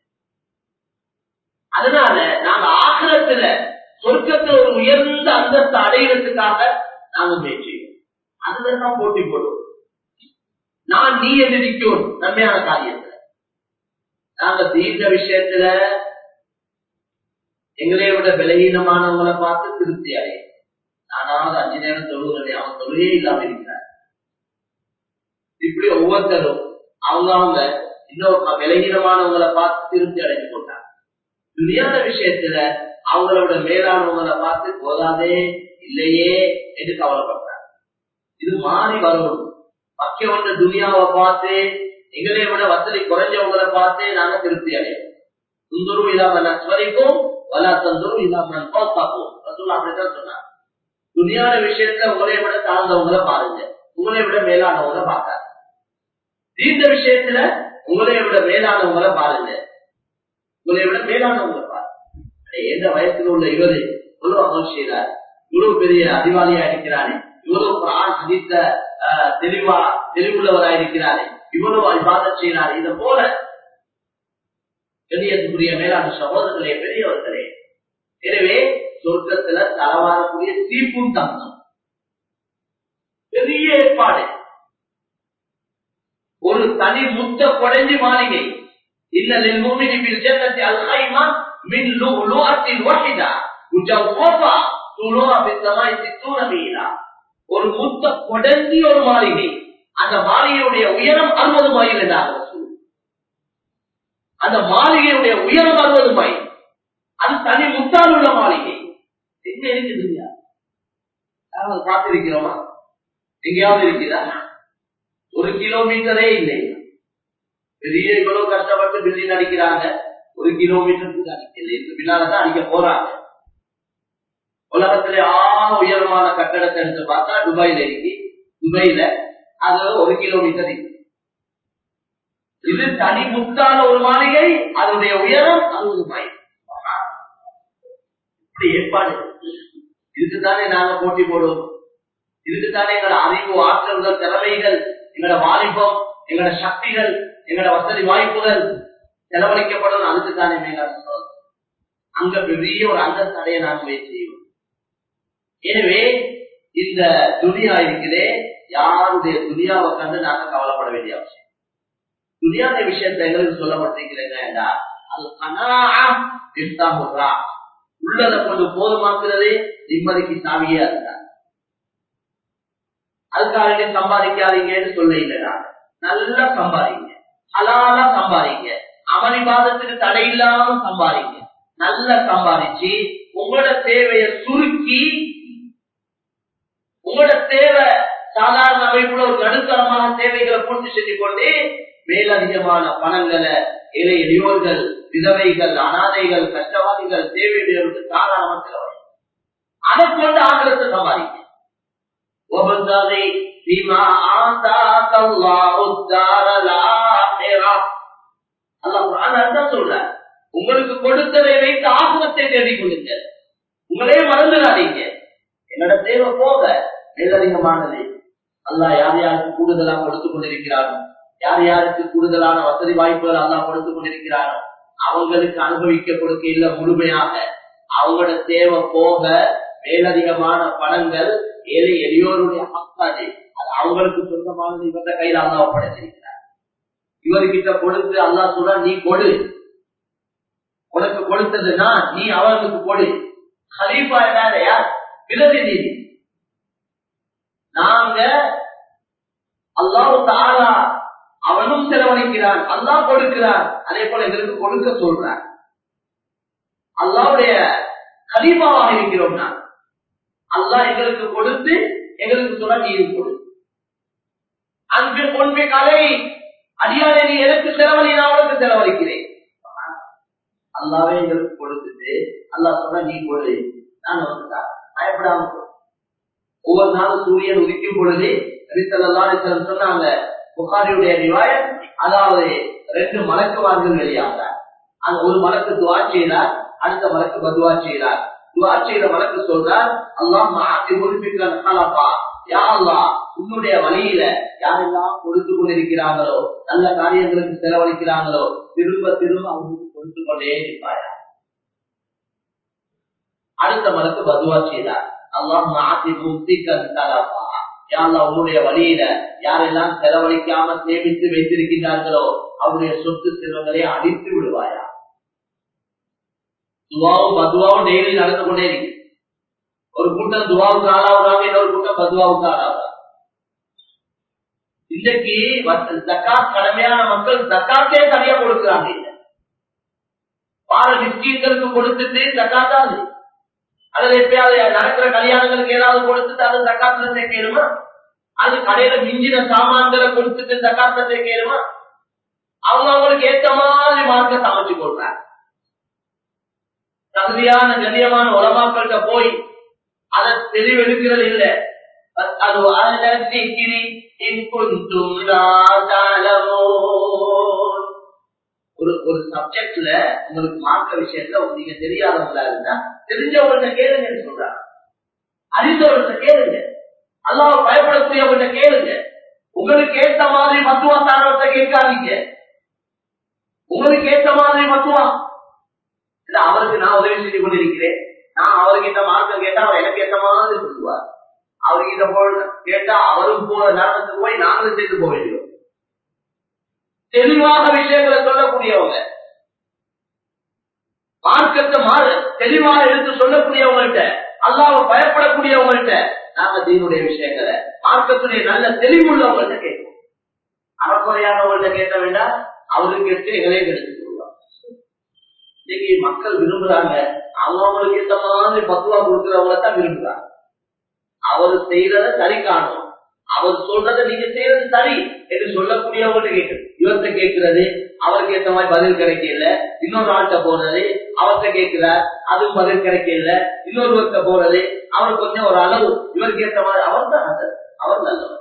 அதனால நாங்க ஆக்கிரத்துல சொர்க்கத்துல ஒரு உயர்ந்த அந்தஸ்து அடையிறதுக்காக நாங்க முயற்சி அதுதான் போட்டி போடுவோம் நான் நீ என்று நிற்கும் நன்மையான காரியத்துல நாங்க தீர்ந்த விஷயத்துல எங்களை விட பலகீனமானவங்களை பார்த்து திருப்தி அடையும் நானாவது அஞ்சு நேரம் தொழுகிறேன் அவன் தொழுகே இல்லாம இருக்கிறார் இப்படி ஒவ்வொருத்தரும் அவங்க அவங்க இன்னொரு விலகீனமானவங்களை பார்த்து திருப்தி அடைஞ்சு கொண்டாங்க துணியான விஷயத்துல அவங்களோட மேலானவங்களை பார்த்து போதாதே இல்லையே என்று கவலைப்படுறாங்க இது மாறி வரும் மக்கிய ஒன்று துனியாவை பார்த்து எங்களை விட வசதி குறைஞ்சவங்களை பார்த்து நாங்க திருப்தி அடையும் துந்துரும் இல்லாம நஸ்வரிக்கும் வலா தந்துரும் இல்லாம பார்ப்போம் அப்படித்தான் சொன்னாங்க துணியான விஷயத்துல உங்களை விட தாழ்ந்தவங்களை பாருங்க உங்களை விட மேலானவங்களை பார்க்காது தீர்ந்த விஷயத்துல உங்களை விட மேலானவங்களை பாருங்க உங்களை விட மேலானவங்களை பாருங்க எந்த வயசுல உள்ள இவரு இவ்வளவு அமல் செய்யறாரு இவ்வளவு பெரிய அறிவாளியா இருக்கிறாரு இவ்வளவு ஆண் சதித்த தெளிவா தெளிவுள்ளவரா இருக்கிறாரு இவ்வளவு அல்பாதம் செய்யறாரு இதை போல கண்ணியத்துக்குரிய மேலான சகோதரர்களே பெரியவர்களே எனவே சொர்க்கத்துல தளவாரக்கூடிய தீப்பும் தங்கம் பெரிய ஏற்பாடு ஒரு தனி முத்த கொடைஞ்சி மாளிகை இல்ல மூமினி ஜன்னத்தி அல்ஹைமா மின் லூஅத்தின் வஹிதா முஜவ்வஃபா துலூஅ பிஸ்ஸமாய் சித்தூன மீலா ஒரு முத்த கொடைஞ்சி ஒரு மாளிகை அந்த மாளிகையுடைய உயரம் அறுபது மைல் என்றார் அந்த மாளிகையுடைய உயரம் அறுபது மைல் அது தனி முத்தால் உள்ள மாளிகை எங்க இருக்குது யாராவது பார்த்திருக்கிறோமா எங்கேயாவது இருக்கிறா ஒரு கிலோமீட்டரே இல்லை பெரிய இவ்வளவு கஷ்டப்பட்டு பில்டிங் அடிக்கிறாங்க ஒரு கிலோமீட்டருக்கு அடிக்கல இதுக்கு பின்னாலதான் அடிக்க போறாங்க உலகத்திலே ஆக உயரமான கட்டடத்தை எடுத்து பார்த்தா துபாயில இருக்கு துபாயில அது ஒரு கிலோமீட்டர் இருக்கு இது தனி முத்தான ஒரு மாளிகை அதனுடைய உயரம் அறுபது மைல் இப்படி ஏற்பாடு இதுக்குத்தானே நாங்க போட்டி போடுவோம் இதுக்குத்தானே எங்களோட அறிவு ஆற்றல்கள் திறமைகள் எங்களோட வாலிபம் எங்களோட சக்திகள் எங்களோட வசதி வாய்ப்புகள் செலவழிக்கப்படும் அதுக்குத்தானே மேலான அங்க பெரிய ஒரு அந்தஸ்து அடைய நாங்க முயற்சி செய்வோம் எனவே இந்த துனியா இருக்குதே யாருடைய துனியாவை கண்டு நாங்க கவலைப்பட வேண்டிய அவசியம் துனியாவுடைய விஷயத்த எங்களுக்கு சொல்லப்பட்டிருக்கிறேங்க அது கனா உள்ளதை கொண்டு போதுமாக்குறது நிம்மதிக்கு சாவியே அதுதான் அதுக்காக சம்பாதிக்காதீங்கன்னு சொல்ல இல்லைடா நல்லா சம்பாதிங்க ஹலாலா சம்பாதிங்க அமளிபாதத்துக்கு தடை இல்லாம சம்பாதிங்க நல்லா சம்பாதிச்சு உங்களோட தேவையை சுருக்கி உங்களோட தேவை சாதாரண அமைப்புல ஒரு நடுத்தரமான தேவைகளை பூர்த்தி செஞ்சு கொண்டு மேலதிகமான பணங்களை ஏழை எளியோர்கள் விதவைகள் அனாதைகள் கஷ்டவாதிகள் தேவையுடையவருக்கு தாராளமா செலவழி அதை கொண்டு ஆங்கிலத்தை சம்பாதிக்க சொல்ற உங்களுக்கு கொடுத்ததை வைத்து ஆகுலத்தை தேடிக் கொள்ளுங்க உங்களே மறந்துடாதீங்க என்னோட தேவை போக மேலதிகமானது அல்லா யார் யாருக்கு கூடுதலா கொடுத்து கொண்டிருக்கிறாரோ யார் யாருக்கு கூடுதலான வசதி வாய்ப்புகள் அல்லா கொடுத்து கொண்டிருக்கிறாரோ அவங்களுக்கு அனுபவிக்க கொடுக்க இல்ல முழுமையாக அவங்களோட தேவை போக மேலதிகமான பணங்கள் ஏழை எளியோருடைய ஹக்காது அது அவங்களுக்கு சொந்தமானது இவர கையில் அல்லா ஒப்படைச்சிருக்கிறார் இவர்கிட்ட கொடுத்து அல்லா சொல்ற நீ கொடு உனக்கு கொடுத்ததுன்னா நீ அவர்களுக்கு கொடு ஹலீஃபா என்ன யார் பிரதிநிதி நாங்க அல்லாஹு தாரா அவனும் செலவழிக்கிறான் அல்லாஹ் கொடுக்கிறான் அதே போல எங்களுக்கு கொடுக்க சொல்றான் அல்லாவுடைய கலீபாவாக இருக்கிறோம் நான் அல்லாஹ் எங்களுக்கு கொடுத்து எங்களுக்கு சொல்ல நீர் கொடு அன்பு பொன்பு கலை அடியாரை நீ எனக்கு செலவழி நான் உனக்கு செலவழிக்கிறேன் அல்லாவே எங்களுக்கு கொடுத்துட்டு அல்லாஹ் சொன்ன நீ கொடு நான் வந்து பயப்படாம ஒவ்வொரு நாளும் சூரியன் உதிக்கும் பொழுது நபிசல்லாம் சொன்னாங்க புகாரியுடைய ரிவாயத் அதாவது ரெண்டு மலக்குவார்கள் வெளியாக அந்த ஒரு மலக்கு துவா செய்தார் அடுத்த மலக்கு பதுவா செய்தார் துவா செய்த மலக்கு சொல்றார் அல்லாம் மாற்றி முடிப்பிக்கிறப்பா யா அல்லா உன்னுடைய வழியில யாரெல்லாம் கொடுத்து கொண்டிருக்கிறாங்களோ நல்ல காரியங்களுக்கு செலவழிக்கிறாங்களோ திரும்ப திரும்ப அவங்களுக்கு கொடுத்து கொண்டே இருப்பாயா அடுத்த மலக்கு பதுவா செய்தார் அல்லாம் மாற்றி முக்திக்கன் தலப்பா உன்னுடைய வழியில யாரெல்லாம் செலவழிக்காம சேமித்து வைத்திருக்கிறார்களோ அவருடைய சொத்து செல்வங்களை அடித்து விடுவாயா துவாவும் பதுவாவும் டெய்லி நடந்து கொண்டே இருக்கு ஒரு கூட்டம் துவாவுக்கு ஆளாவுறாங்க இன்னொரு கூட்டம் பதுவாவுக்கு ஆளாவுறாங்க இன்றைக்கு ஜக்காத் கடமையான மக்கள் ஜக்காத்தே தனியா கொடுக்கிறாங்க இல்ல பால மிஸ்கீன்களுக்கு கொடுத்துட்டு ஜக்காத்தாது அதுல எப்பயாவது நடக்கிற கல்யாணங்களுக்கு ஏதாவது கொடுத்துட்டு அது தக்காத்துல சேர்க்கணுமா அது கடையில மிஞ்சின சாமான்களை கொடுத்துட்டு தக்காத்தத்தை கேளுமா அவங்க அவங்களுக்கு ஏத்த மாதிரி மார்க்கத்தை அமைச்சு கொள்றாங்க தகுதியான கண்ணியமான உலமாக்கள்கிட்ட போய் அதை தெளிவெடுக்கிறது இல்லை அது அலத்திக்கிரி ஒரு ஒரு சப்ஜெக்ட்ல உங்களுக்கு மார்க்க விஷயத்துல நீங்க தெரியாதவங்களா இருந்தா தெரிஞ்சவங்கள்ட்ட கேளுங்கன்னு சொல்றாங்க அறிந்தவர்கள்ட்ட கேளுங்க அல்லாஹ் பயப்படக்கூடியவங்கள்ட்ட கேளுங்க உங்களுக்கு ஏத்த மாதிரி மத்துவத்தானவர்கிட்ட கேட்காதீங்க உங்களுக்கு ஏத்த மாதிரி மத்துவா இல்ல அவருக்கு நான் உதவி செஞ்சு கொண்டிருக்கிறேன் நான் அவர்கிட்ட மார்க்கம் கேட்டா அவர் எனக்கு ஏத்த மாதிரி சொல்லுவார் அவர்கிட்ட போய் கேட்டா அவரும் போற நேரத்துக்கு போய் நாங்களும் சேர்ந்து போக வேண்டியோம் தெளிவாக விஷயங்களை சொல்லக்கூடியவங்க மார்க்கத்தை மாறு தெளிவாக எடுத்து சொல்லக்கூடியவங்கள்ட்ட அல்லாவை பயப்படக்கூடியவங்கள்ட்ட நாம தீனுடைய விஷயங்களை மார்க்கத்துடைய நல்ல தெளிவுள்ளவங்கள்ட்ட கேட்போம் அறக்குறையானவங்கள்ட்ட கேட்ட வேண்டாம் அவருக்கு எடுத்து எங்களே எடுத்து கொள்வாங்க இன்னைக்கு மக்கள் விரும்புறாங்க அவங்களுக்கு இந்த மாதிரி பத்துவா கொடுக்கிறவங்க தான் விரும்புறாங்க அவர் செய்யறத சரி காணும் அவர் சொல்றத நீங்க செய்யறது சரி என்று சொல்லக்கூடியவங்கள்ட்ட கேட்குது இவர்கிட்ட கேட்கிறது அவருக்கு ஏற்ற மாதிரி பதில் கிடைக்கல இன்னொரு ஆள்கிட்ட போறது அவர்கிட்ட கேட்கிறார் அதுவும் பதில் கிடைக்கல இன்னொருவர்கிட்ட போறது அவர் கொஞ்சம் ஒரு அளவு இவருக்கு ஏற்ற மாதிரி அவர் தான் நல்லது அவர் நல்லவர்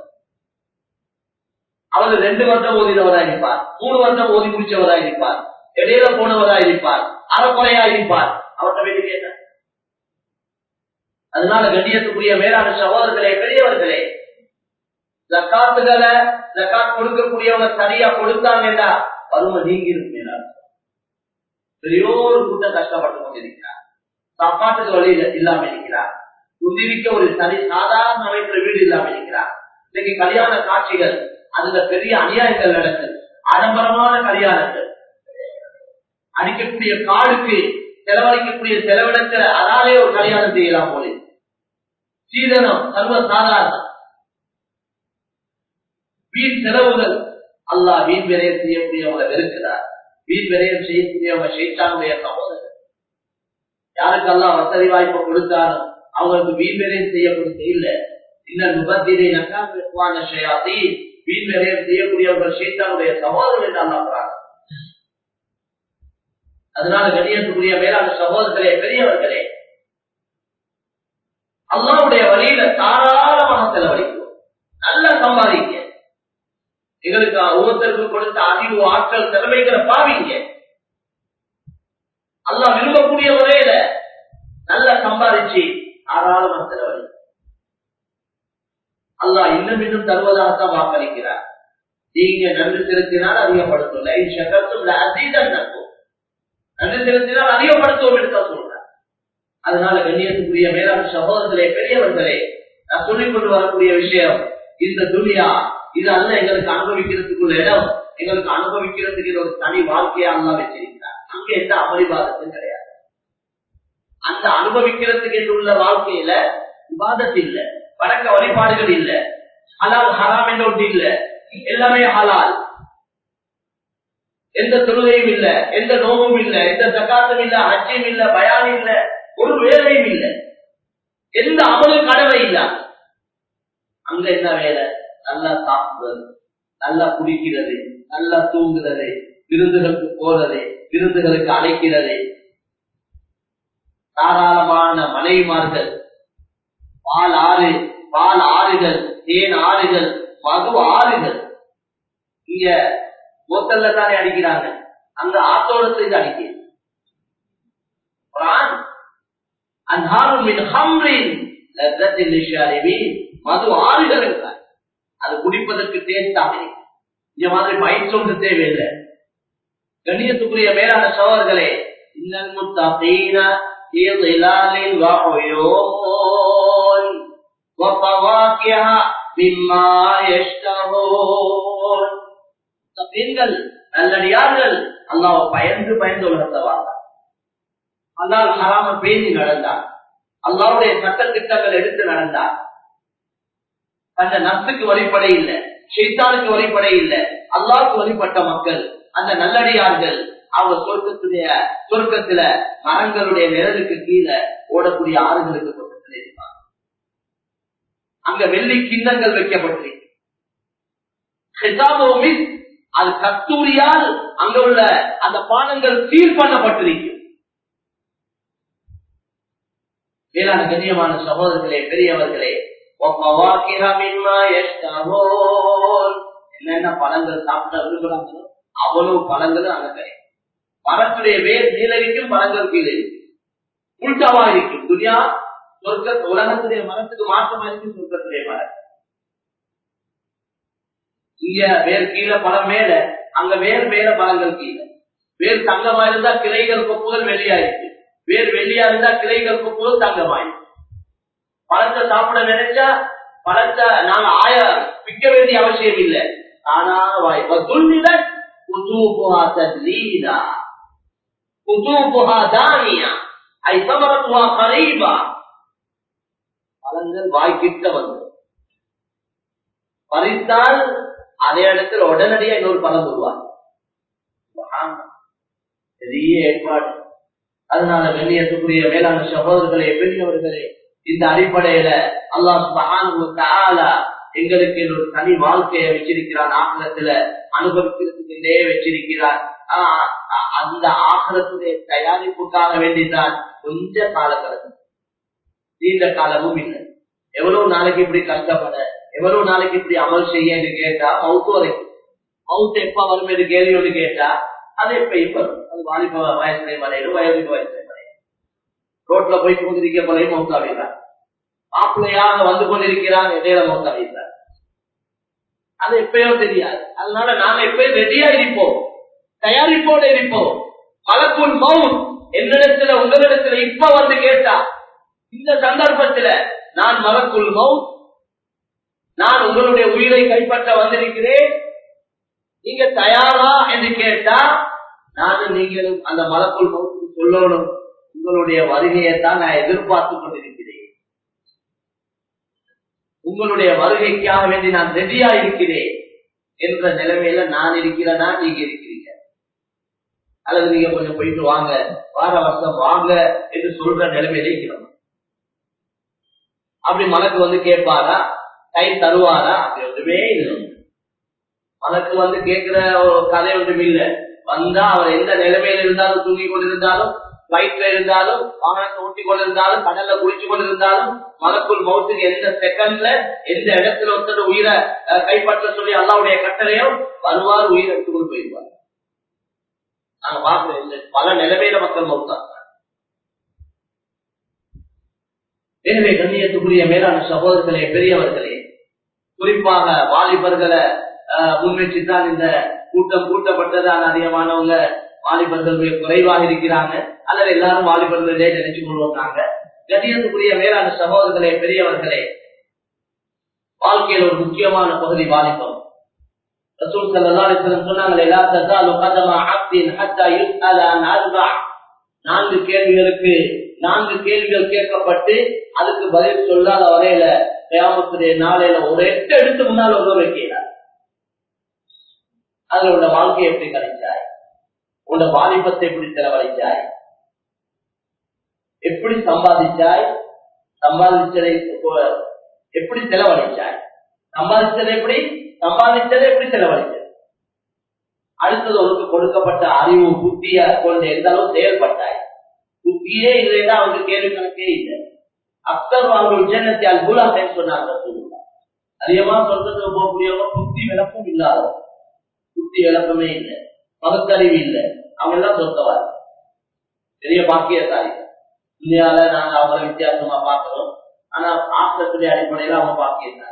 அவர் ரெண்டு வருஷம் ஓதினவரா இருப்பார் மூணு வருஷம் ஓதி முடிச்சவரா இருப்பார் இடையில போனவரா இருப்பார் அறக்குறையா இருப்பார் அவர்கிட்ட வேண்டி கேட்டார் அதனால கண்ணியத்துக்குரிய மேலான சகோதரர்களே பெரியவர்களே ஜக்காத்துகளை ஜக்காத் கொடுக்கக்கூடியவங்க சரியா கொடுத்தாங்கன்னா வறுமை நீங்கி இருக்கும் பெரியோரு கூட்டம் கஷ்டப்பட்டு கொண்டிருக்கிறார் சாப்பாட்டுக்கு வழி இல்லாம இருக்கிறார் குந்திரிக்க ஒரு சரி சாதாரண அமைப்புல வீடு இல்லாம இருக்கிறார் இன்னைக்கு கல்யாண காட்சிகள் அதுல பெரிய அநியாயங்கள் நடக்குது ஆடம்பரமான கல்யாணங்கள் அடிக்கக்கூடிய காடுக்கு செலவழிக்கக்கூடிய செலவினத்துல அதாலே ஒரு கல்யாணம் செய்யலாம் போல சீதனம் சர்வ சாதாரணம் வீண் செலவுகள் அல்லா வீண் விரயம் செய்யக்கூடியவங்களை வெறுக்கிறார் வீண் விரயம் செய்யக்கூடியவங்க சைத்தானுடைய சகோதரர் யாருக்கு எல்லாம் வசதி வாய்ப்பு கொடுத்தாலும் அவங்களுக்கு வீண் விரயம் செய்யக்கூடிய இல்ல இன்னும் நுகர்த்திரை நக்கான செய்யாதி வீண் விரயம் செய்யக்கூடியவர்கள் சைத்தானுடைய சகோதரர் என்று அல்லாங்க அதனால கணியத்துக்குரிய மேலான சகோதரர்களே பெரியவர்களே அல்லாவுடைய வழியில தாராளமாக செலவழிக்கும் நல்ல சம்பாதிக்க எங்களுக்கு ஒவ்வொருத்தருக்கும் கொடுத்த அறிவு ஆற்றல் திறமைகளை பாவிங்க அல்லா விரும்பக்கூடிய முறையில நல்ல சம்பாதிச்சு தாராளமா செலவழி அல்லா இன்னும் இன்னும் தருவதாகத்தான் வாக்களிக்கிறார் நீங்க நன்றி செலுத்தினால் அதிகப்படுத்தும் அதீதம் நம்பும் நன்றி செலுத்தினால் அதிகப்படுத்துவோம் என்று தான் சொல்றார் அதனால கண்ணியத்துக்குரிய மேலாண் சகோதரர்களே பெரியவர்களே நான் சொல்லிக் கொண்டு வரக்கூடிய விஷயம் இந்த துணியா இது அல்ல எங்களுக்கு அனுபவிக்கிறதுக்குள்ள இடம் எங்களுக்கு அனுபவிக்கிறதுக்கு ஒரு தனி வாழ்க்கையா அல்லா வச்சிருக்கிறார் அங்க எந்த அமளிவாதத்தும் கிடையாது அந்த அனுபவிக்கிறதுக்கு என்று உள்ள வாழ்க்கையில விவாதத்து இல்ல வழக்க வழிபாடுகள் இல்ல ஹலால் ஹராம் என்ற ஒன்று இல்ல எல்லாமே ஹலால் எந்த தொழுகையும் இல்ல எந்த நோவும் இல்ல எந்த தக்காத்தும் இல்ல அச்சையும் இல்ல பயானும் இல்ல ஒரு வேலையும் இல்ல எந்த அமலும் கடவை இல்ல அங்க என்ன வேலை நல்லா சாப்பிடுறது நல்லா குடிக்கிறது நல்லா தூங்குறது விருந்துகளுக்கு போறது விருந்துகளுக்கு அழைக்கிறது தாராளமான மனைவிமார்கள் பால் ஆறு பால் ஆறுகள் தேன் ஆறுகள் மது ஆறுகள் இங்க போத்தல்ல தானே அடிக்கிறாங்க அங்க ஆத்தோட செய்து அடிக்க மது ஆறுகள் இருக்கிறார் அது குடிப்பதற்கு டேஸ்டாக இந்த மாதிரி பயிர் சொல்றது தேவையில்லை கண்ணியத்துக்குரிய மேலான சோழர்களே இன்னல் முத்தீன பெண்கள் நல்லடியார்கள் அல்லாவ பயந்து பயந்து உலகத்தவாங்க அல்லாஹ் ஹராம பேசி நடந்தார் அல்லாவுடைய சட்ட திட்டங்கள் எடுத்து நடந்தார் அந்த நத்துக்கு வழிபடை இல்லை ஷெய்தானுக்கு வழிபடை இல்லை அல்லாவுக்கு வழிபட்ட மக்கள் அந்த நல்லடியார்கள் அவங்க சொர்க்கத்துடைய சொர்க்கத்துல மரங்களுடைய நிழலுக்கு கீழே ஓடக்கூடிய ஆறுகளுக்கு பக்கத்தில் இருப்பாங்க அங்க வெள்ளி கிண்ணங்கள் வைக்கப்பட்டிருக்கு அது கஸ்தூரியால் அங்க உள்ள அந்த பானங்கள் சீல் பண்ணப்பட்டிருக்கு மேலான கண்ணியமான சகோதரர்களே பெரியவர்களே என்னென்ன பழங்கள் சாப்பிட விரும்புறாங்களோ அவ்வளவு பழங்களும் அங்க கிடைக்கும் மரத்துடைய வேர் நீலரிக்கும் பழங்கள் கீழே உள்டாவா இருக்கும் துனியா சொர்க்க உலகத்துடைய மரத்துக்கு மாற்றமா இருக்கும் சொர்க்கத்துடைய மரம் இங்க வேர் கீழே பழம் மேல அங்க வேர் மேல பழங்கள் கீழே வேர் தங்கமா இருந்தா கிளைகள் கொப்புகள் வெளியாயிருக்கு வேர் வெள்ளியா இருந்தா கிளைகள் கொப்புகள் தங்கமாயிருக்கு பழத்தை சாப்பிட நினைச்சா பழத்தை நாங்க ஆய விற்க வேண்டிய அவசியம் இல்லை ஆனா வாய் துல்லிட குதூபுஹா தத்லீலா குதூபுஹா தானியா ஐ சமரத்துவா கரீபா பழங்கள் வாய்க்கிட்ட வந்து பறித்தால் அதே இடத்துல உடனடியாக இன்னொரு பலம் உருவாங்க பெரிய ஏற்பாடு அதனால வெளியேற்றக்கூடிய மேலான சகோதரர்களே பெரியவர்களே இந்த அடிப்படையில அல்லாஹ் எங்களுக்கு ஒரு தனி வாழ்க்கையை வச்சிருக்கிறான் ஆக்கிரத்துல அனுபவிக்கிறதுக்குள்ளே வச்சிருக்கிறார் அந்த ஆக்கிரத்துடைய தயாரிப்புக்காக வேண்டிதான் கொஞ்ச காலகட்டம் நீண்ட காலமும் இல்லை எவ்வளவு நாளைக்கு இப்படி கஷ்டப்பட எவ்வளவு நாளைக்கு இப்படி அமல் செய்ய கேட்டா மவுத்து வரைக்கும் மவுத்து எப்ப வரும் என்று கேள்வி கேட்டா அது எப்ப இப்ப அது வாலிப வயசுல வரையிலும் வயதுக்கு வயசுல வரையும் ரோட்ல போய் கொண்டிருக்க போலையும் மவுத்தாவிடுறார் மாப்பிள்ளையாக வந்து கொண்டிருக்கிறார் இடையில மவுத்தாவிடுறார் அது எப்பயோ தெரியாது அதனால நாங்க எப்பயும் ரெடியா இருப்போம் தயாரிப்போட இருப்போம் மலக்குள் மவுத் என்னிடத்துல உங்களிடத்துல இப்ப வந்து கேட்டா இந்த சந்தர்ப்பத்துல நான் மலக்குள் மவுத் நான் உங்களுடைய உயிரை கைப்பற்ற வந்திருக்கிறேன் நீங்க தயாரா என்று கேட்டா நானும் நீங்களும் அந்த மலக்குள் மவுத்துக்கு சொல்லணும் உங்களுடைய வருகையைத்தான் நான் எதிர்பார்த்து கொண்டிருக்கிறேன் உங்களுடைய வருகைக்காக வேண்டி நான் ரெடியா இருக்கிறேன் என்ற நிலைமையில நான் இருக்கிறேனா நீங்க இருக்கிறீங்க அல்லது நீங்க கொஞ்சம் போயிட்டு வாங்க வார வருஷம் வாங்க என்று சொல்ற நிலைமையில இருக்கிறோம் அப்படி மலக்கு வந்து கேட்பாரா கை தருவாரா அப்படி ஒன்றுமே இல்லை மலக்கு வந்து கேட்கிற ஒரு கதை ஒன்றும் இல்லை வந்தா அவர் எந்த நிலைமையில இருந்தாலும் தூங்கி கொண்டிருந்தாலும் வயிற்றுல இருந்தாலும் வாகனத்தை ஊட்டி கொண்டிருந்தாலும் கடல்ல குளிச்சு கொண்டிருந்தாலும் மலக்குள் மௌத்துக்கு எந்த செகண்ட்ல எந்த இடத்துல ஒருத்தர் உயிரை கைப்பற்ற சொல்லி அல்லாவுடைய கட்டளையோ வருவார் உயிரை எடுத்துக்கொண்டு போயிருவார் நாங்க பார்க்கிறோம் பல நிலைமையில மக்கள் மௌத்தாங்க எனவே கண்ணியத்துக்குரிய மேலான சகோதரர்களே பெரியவர்களே குறிப்பாக வாலிபர்களை முன்வச்சுதான் இந்த கூட்டம் கூட்டப்பட்டதான அதிகமானவங்க வாலிபர்கள் மிக குறைவாக இருக்கிறாங்க அல்லது எல்லாரும் வாலிபர்களே நினைச்சு கொள்வாங்க கண்ணியத்துக்குரிய மேலான சகோதரர்களே பெரியவர்களே வாழ்க்கையில் ஒரு முக்கியமான பகுதி வாலிபம் ரசூல் ஸல்லல்லாஹு அலைஹி வஸல்லம் சொன்னாங்களே லா தஸாலு கதம அப்தின் ஹத்தா யுஸ்அல அன் அர்பா நான்கு கேள்விகளுக்கு நான்கு கேள்விகள் கேட்கப்பட்டு அதுக்கு பதில் சொல்லாத வரையில கியாமத்துடைய நாளையில ஒரு எட்டு எடுத்து முன்னால் ஒரு வைக்கிறார் அதுல உள்ள வாழ்க்கையை எப்படி கழிச்சாய் உன்னோட வாலிபத்தை எப்படி செலவழிச்சாய் எப்படி சம்பாதிச்சாய் சம்பாதிச்சதை எப்படி செலவழிச்சாய் சம்பாதிச்சதை எப்படி சம்பாதிச்சதை எப்படி செலவழிச்சது அடுத்தது உனக்கு கொடுக்கப்பட்ட அறிவு புத்திய கொண்டு எந்த அளவு செயல்பட்டாய் புத்தியே இல்லைன்னா அவனுக்கு கேள்வி கணக்கே இல்லை அப்தர் அவர்கள் ஜென்னத்தை அல்குலாசேன்னு சொன்னாங்க அதிகமா சொல்றதுக்கு போகக்கூடியவங்க புத்தி விளக்கம் இல்லாதவங்க புத்தி விளக்கமே இல்லை பகுத்தறிவு இல்லை அவங்க எல்லாம் சொத்தவார் பெரிய பாக்கியசாலி இந்தியால நாங்க அவங்கள வித்தியாசமா பார்க்கிறோம் ஆனா ஆக்கத்துடைய அடிப்படையில அவங்க பாக்கியசாலி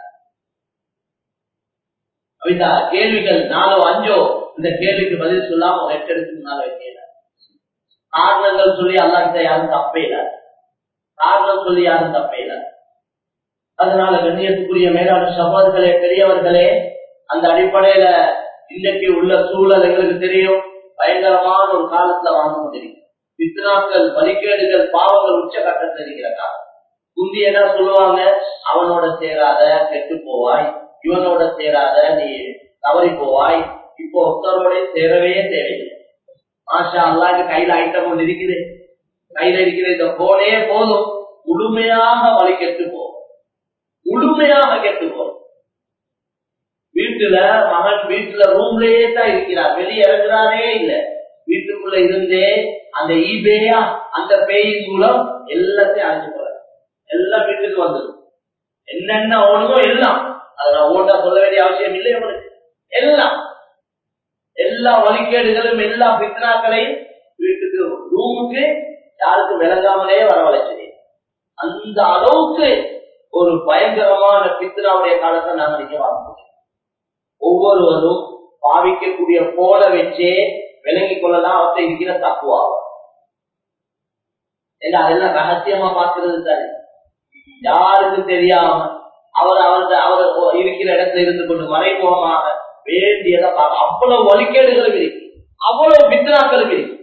அப்படின்னா கேள்விகள் நாலோ அஞ்சோ இந்த கேள்விக்கு பதில் சொல்லாம ஒரு எட்டு எடுத்து முன்னால வைக்கல காரணங்கள் சொல்லி அல்லாட்ட யாரும் தப்பே இல்ல காரணம் சொல்லி யாரும் தப்பே இல்ல அதனால கண்ணியத்துக்குரிய மேலான சகோதரர்களே பெரியவர்களே அந்த அடிப்படையில இன்னைக்கு உள்ள சூழல் எங்களுக்கு தெரியும் பயங்கரமான ஒரு காலத்துல வாழ்ந்து கொண்டிருக்கிறோம் பித்னாக்கள் வழிகேடுகள் பாவங்கள் உச்ச கட்டத்தில் இருக்கிற காலம் முந்தி என்ன சொல்லுவாங்க அவனோட சேராத கெட்டு போவாய் இவனோட சேராத நீ தவறி போவாய் இப்போ ஒருத்தரோட சேரவே தேவையில்லை மாஷா அல்லாக்கு கையில ஐட்டம் ஒன்று இருக்குது கையில இருக்கிற இந்த போனே போதும் முழுமையாக வழி கெட்டு போகும் முழுமையாக கெட்டு போகும் வீட்டுல மகன் வீட்டுல ரூம்லயே தான் இருக்கிறார் வெளியே இறங்குறாரே இல்ல வீட்டுக்குள்ள இருந்தே அந்த ஈபேயா அந்த பேயின் மூலம் எல்லாத்தையும் அழைச்சு போற எல்லாம் வீட்டுக்கு வந்தது என்னென்ன ஓடுமோ எல்லாம் அதை நான் ஓட்டா சொல்ல வேண்டிய அவசியம் இல்லை உங்களுக்கு எல்லாம் எல்லா வழிகேடுகளும் எல்லா பித்னாக்களையும் வீட்டுக்கு ரூமுக்கு யாருக்கும் விளங்காமலே வரவழைச்சது அந்த அளவுக்கு ஒரு பயங்கரமான பித்னாவுடைய காலத்தை நாங்கள் நினைக்க வாழ்க்கோம் ஒவ்வொருவரும் பாவிக்கக்கூடிய போல வச்சே விளங்கிக் கொள்ளலாம் அவற்றை இருக்கிற தக்குவாகும் ஏன்னா அதெல்லாம் ரகசியமா பார்க்கிறது சரி யாருக்கும் தெரியாம அவர் அவரது அவர் இருக்கிற இடத்துல இருந்து கொண்டு மறைமுகமாக வேண்டியதை பார்க்க அவ்வளவு வழிகேடுகளும் இருக்கு அவ்வளவு பித்னாக்களும் இருக்கு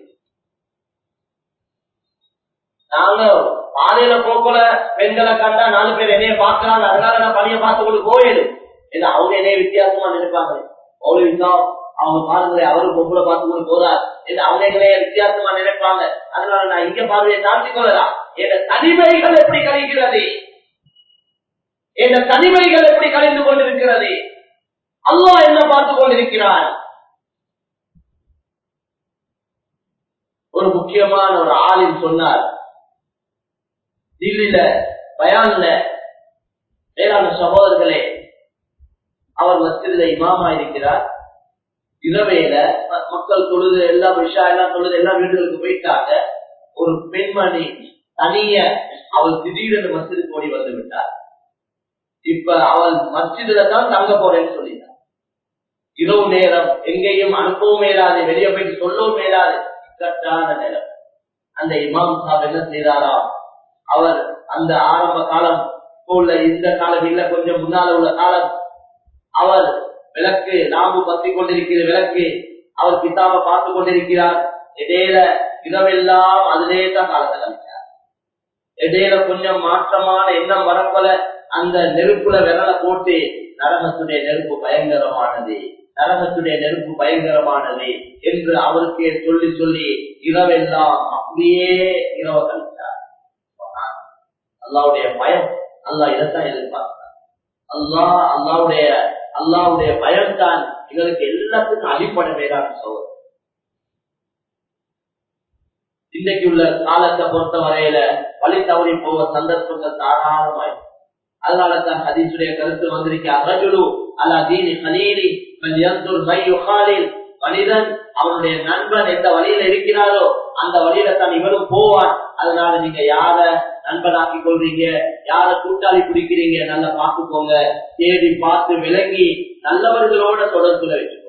நாங்க பாதையில போக்குல பெண்களை கண்டா நாலு பேர் என்னைய பாக்குறாங்க அதனால நான் பணியை பார்த்து கொண்டு போயிடும் ஏன்னா அவங்க என்னைய வித்தியாசமா நினைப்பாங்க அவ்வளவு அவங்க பாருங்களேன் அவரு பொம்பளை பார்த்து கொண்டு போறார் என்று அவங்க எங்களைய வித்தியாசமா நினைப்பாங்க அதனால நான் இங்க பார்வையை தாழ்த்தி கொள்ளலாம் என் தனிமைகள் எப்படி கழிக்கிறது என் தனிமைகள் எப்படி கழிந்து கொண்டிருக்கிறது அல்லா என்ன பார்த்து கொண்டிருக்கிறார் ஒரு முக்கியமான ஒரு ஆளின் சொன்னார் தில்லியில பயான்ல வேளாண் சகோதரர்களே அவர் மத்தியில இமாமா இருக்கிறார் இரவையில மக்கள் தொழுது எல்லாம் விஷா எல்லாம் தொழுது எல்லாம் வீடுகளுக்கு போயிட்டாங்க ஒரு பெண்மணி தனிய அவள் திடீரென்று மசிதுக்கு ஓடி வந்து விட்டார் இப்ப அவள் மஸ்ஜிதுல தான் தங்க போறேன்னு சொல்லிட்டார் இரவு நேரம் எங்கேயும் அனுப்பவும் மேலாது வெளியே போயிட்டு சொல்லவும் மேலாது இக்கட்டான நேரம் அந்த இமாம் சாப் என்ன செய்தாரா அவர் அந்த ஆரம்ப காலம் உள்ள இந்த காலம் இல்ல கொஞ்சம் முன்னால உள்ள காலம் அவர் விளக்கு நாம்பு பத்தி கொண்டிருக்கிற விளக்கு அவர் கிதாப பார்த்து கொண்டிருக்கிறார் இடையில இரவெல்லாம் அதிலே தான் காலத்தை கழிச்சார் இடையில கொஞ்சம் மாற்றமான எண்ணம் வரப்போல அந்த நெருப்புல விரல போட்டு நரகத்துடைய நெருப்பு பயங்கரமானது நரகத்துடைய நெருப்பு பயங்கரமானது என்று அவருக்கே சொல்லி சொல்லி இரவெல்லாம் அப்படியே இரவ கழித்தார் அல்லாவுடைய பயம் அல்லா இதைத்தான் எதிர்பார்த்தார் அல்லா அல்லாவுடைய அல்லாவுடைய பயம் தான் எங்களுக்கு எல்லாத்துக்கும் அடிப்படை மேலான சோதனை இன்னைக்கு உள்ள காலத்தை பொறுத்த வரையில வழி தவறி போக சந்தர்ப்பங்கள் தாராளமாய் அதனால தான் ஹதீசுடைய கருத்து வந்திருக்க அகஜுலு அல்லா தீனி ஹலீலி மனிதன் அவனுடைய நண்பன் எந்த வழியில இருக்கிறாரோ அந்த வழியில தான் இவரும் போவான் அதனால நீங்க யார நண்பனாக்கி கொள்றீங்க யார கூட்டாளி பிடிக்கிறீங்க நல்லா பார்த்துக்கோங்க தேடி பார்த்து விளங்கி நல்லவர்களோட தொடர்புல வச்சுக்கோ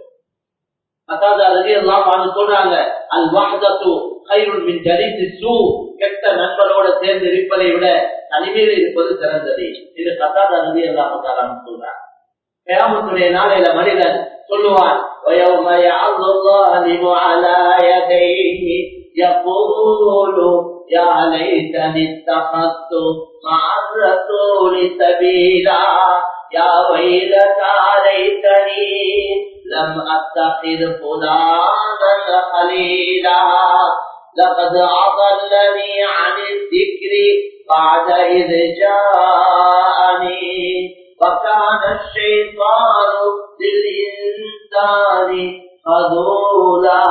எல்லாம் சொல்றாங்க அல் வாஹதத்து கைருள் மின் ஜலிசி சூ கெட்ட நண்பனோட சேர்ந்து இருப்பதை விட தனிமையில் இருப்பது சிறந்தது இது கதாத ரவி எல்லாம் சொல்றாங்க கேமத்துடைய நாளையில மனிதன் சொல்லுவான் ويوم يعض الظالم على يديه يقول يا ليتني اتخذت مع الرسول سبيلا يا ويلتى ليتني لم اتخذ فلانا خليلا لقد اضلني عن الذكر بعد اذ جاءني وكان الشيطان للإنسان خذولا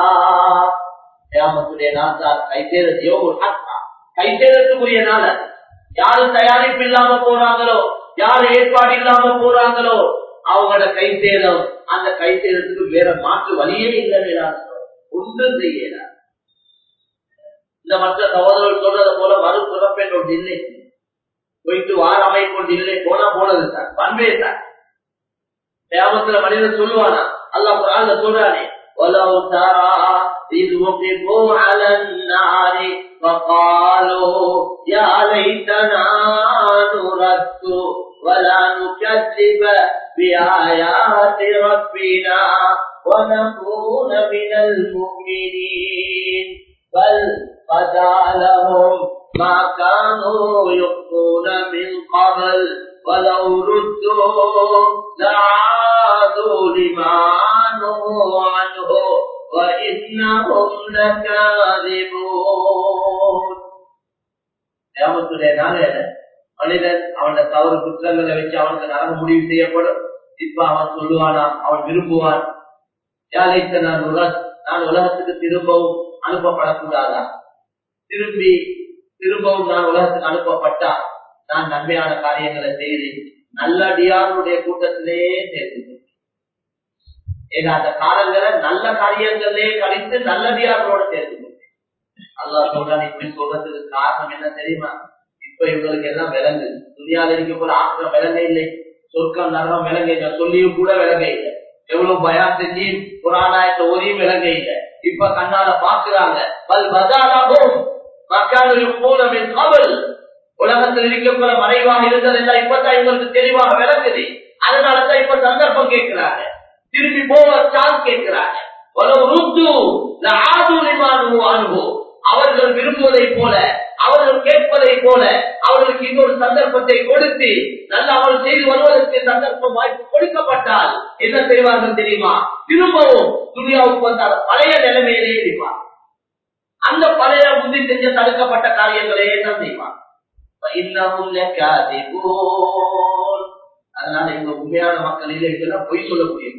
கைசேதத்துக்குரிய நாள யாரு தயாரிப்பு இல்லாம போறாங்களோ யாரு ஏற்பாடு இல்லாம போறாங்களோ அவங்களோட கை சேதம் அந்த கை சேதத்துக்கு வேற மாற்று வழியே இல்லை ஒன்றும் செய்யல இந்த மற்ற சகோதரர்கள் சொல்றது போல மறு பிறப்பெண் ஒன்று இல்லை போயிட்டு வார அமைப்பு இல்லை போனா போனது சார் பண்பே சார் தேவத்துல மனிதன் சொல்லுவானா அல்லா குரான்ல சொல்றானே ولو ترى إذ وقفوا على النار وقالوا يا ليتنا نرد ولا نكذب بآيات ربنا ونكون من المؤمنين بل بدا لهم ما كانوا يخفون من قبل ولو ردوا لعادوا لما نهوا عنه وإنهم لكاذبون மனிதன் அவனோட தவறு குற்றங்களை வச்சு அவனுக்கு நரக முடிவு செய்யப்படும் இப்ப அவன் சொல்லுவானா அவன் விரும்புவான் யாழைத்த நான் உலக நான் உலகத்துக்கு திரும்பவும் அனுப்பப்படக்கூடாதா திரும்பி திரும்பவும் நான் உலகத்துக்கு அனுப்பப்பட்டா நான் நன்மையான காரியங்களை செய்து நல்லடியாருடைய கூட்டத்திலே சேர்த்து ஏன்னா அந்த காலங்களை நல்ல காரியங்களே கழித்து நல்லடியார்களோட சேர்த்து அல்லா சொல்றான் இப்படி சொல்றதுக்கு காரணம் என்ன தெரியுமா இப்ப இவங்களுக்கு எல்லாம் விலங்கு துணியால இருக்க போல ஆக்கிரம் விலங்க இல்லை சொர்க்கம் நரகம் விலங்க இல்லை சொல்லியும் கூட விலங்க இல்லை எவ்வளவு பயம் செஞ்சு புராணாயத்தை ஒரையும் விலங்க இல்லை இப்ப கண்ணால பாக்குறாங்க பல் பதாலாகும் மக்களுடைய மூலமின் கவல் உலகத்தில் இருக்கக்குள்ள மறைவாக இருந்ததெல்லாம் இப்பதான் இவங்களுக்கு தெளிவாக விளங்குது அதனாலதான் இப்ப சந்தர்ப்பம் கேட்கிறாங்க திரும்பி போக சான்ஸ் கேட்கிறாங்க அனுபவம் அவர்கள் விரும்புவதை போல அவர்கள் கேட்பதை போல அவர்களுக்கு இன்னொரு சந்தர்ப்பத்தை கொடுத்து நல்ல அவர்கள் செய்து வருவதற்கு சந்தர்ப்பம் வாய்ப்பு கொடுக்கப்பட்டால் என்ன செய்வார்கள் தெரியுமா திரும்பவும் துணியாவுக்கு வந்தால் பழைய நிலைமையிலே இருப்பார் அந்த பழைய முந்தி செஞ்ச தடுக்கப்பட்ட காரியங்களே தான் செய்வார் அதனால இந்த உண்மையான மக்கள் இல்லை இதெல்லாம் பொய் சொல்ல முடியும்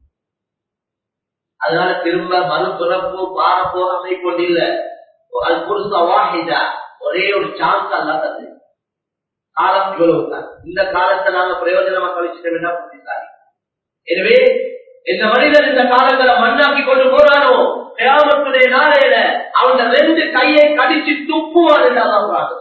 அதனால திரும்ப மறுபிறப்பு பார போகமை கொண்டில்ல அது புதுசா வாஹிதா ஒரே ஒரு சான்ஸ் அல்ல தந்து காலம் இவ்வளவு தான் இந்த காலத்தை நாங்க பிரயோஜனமா கழிச்சுட்டோம் என்ன புத்திசாலி எனவே இந்த மனிதன் இந்த காலங்களை மண்ணாக்கி கொண்டு போறானோ கிராமத்துடைய நாளையில அவன் ரெண்டு கையை கடிச்சு துப்புவான் என்று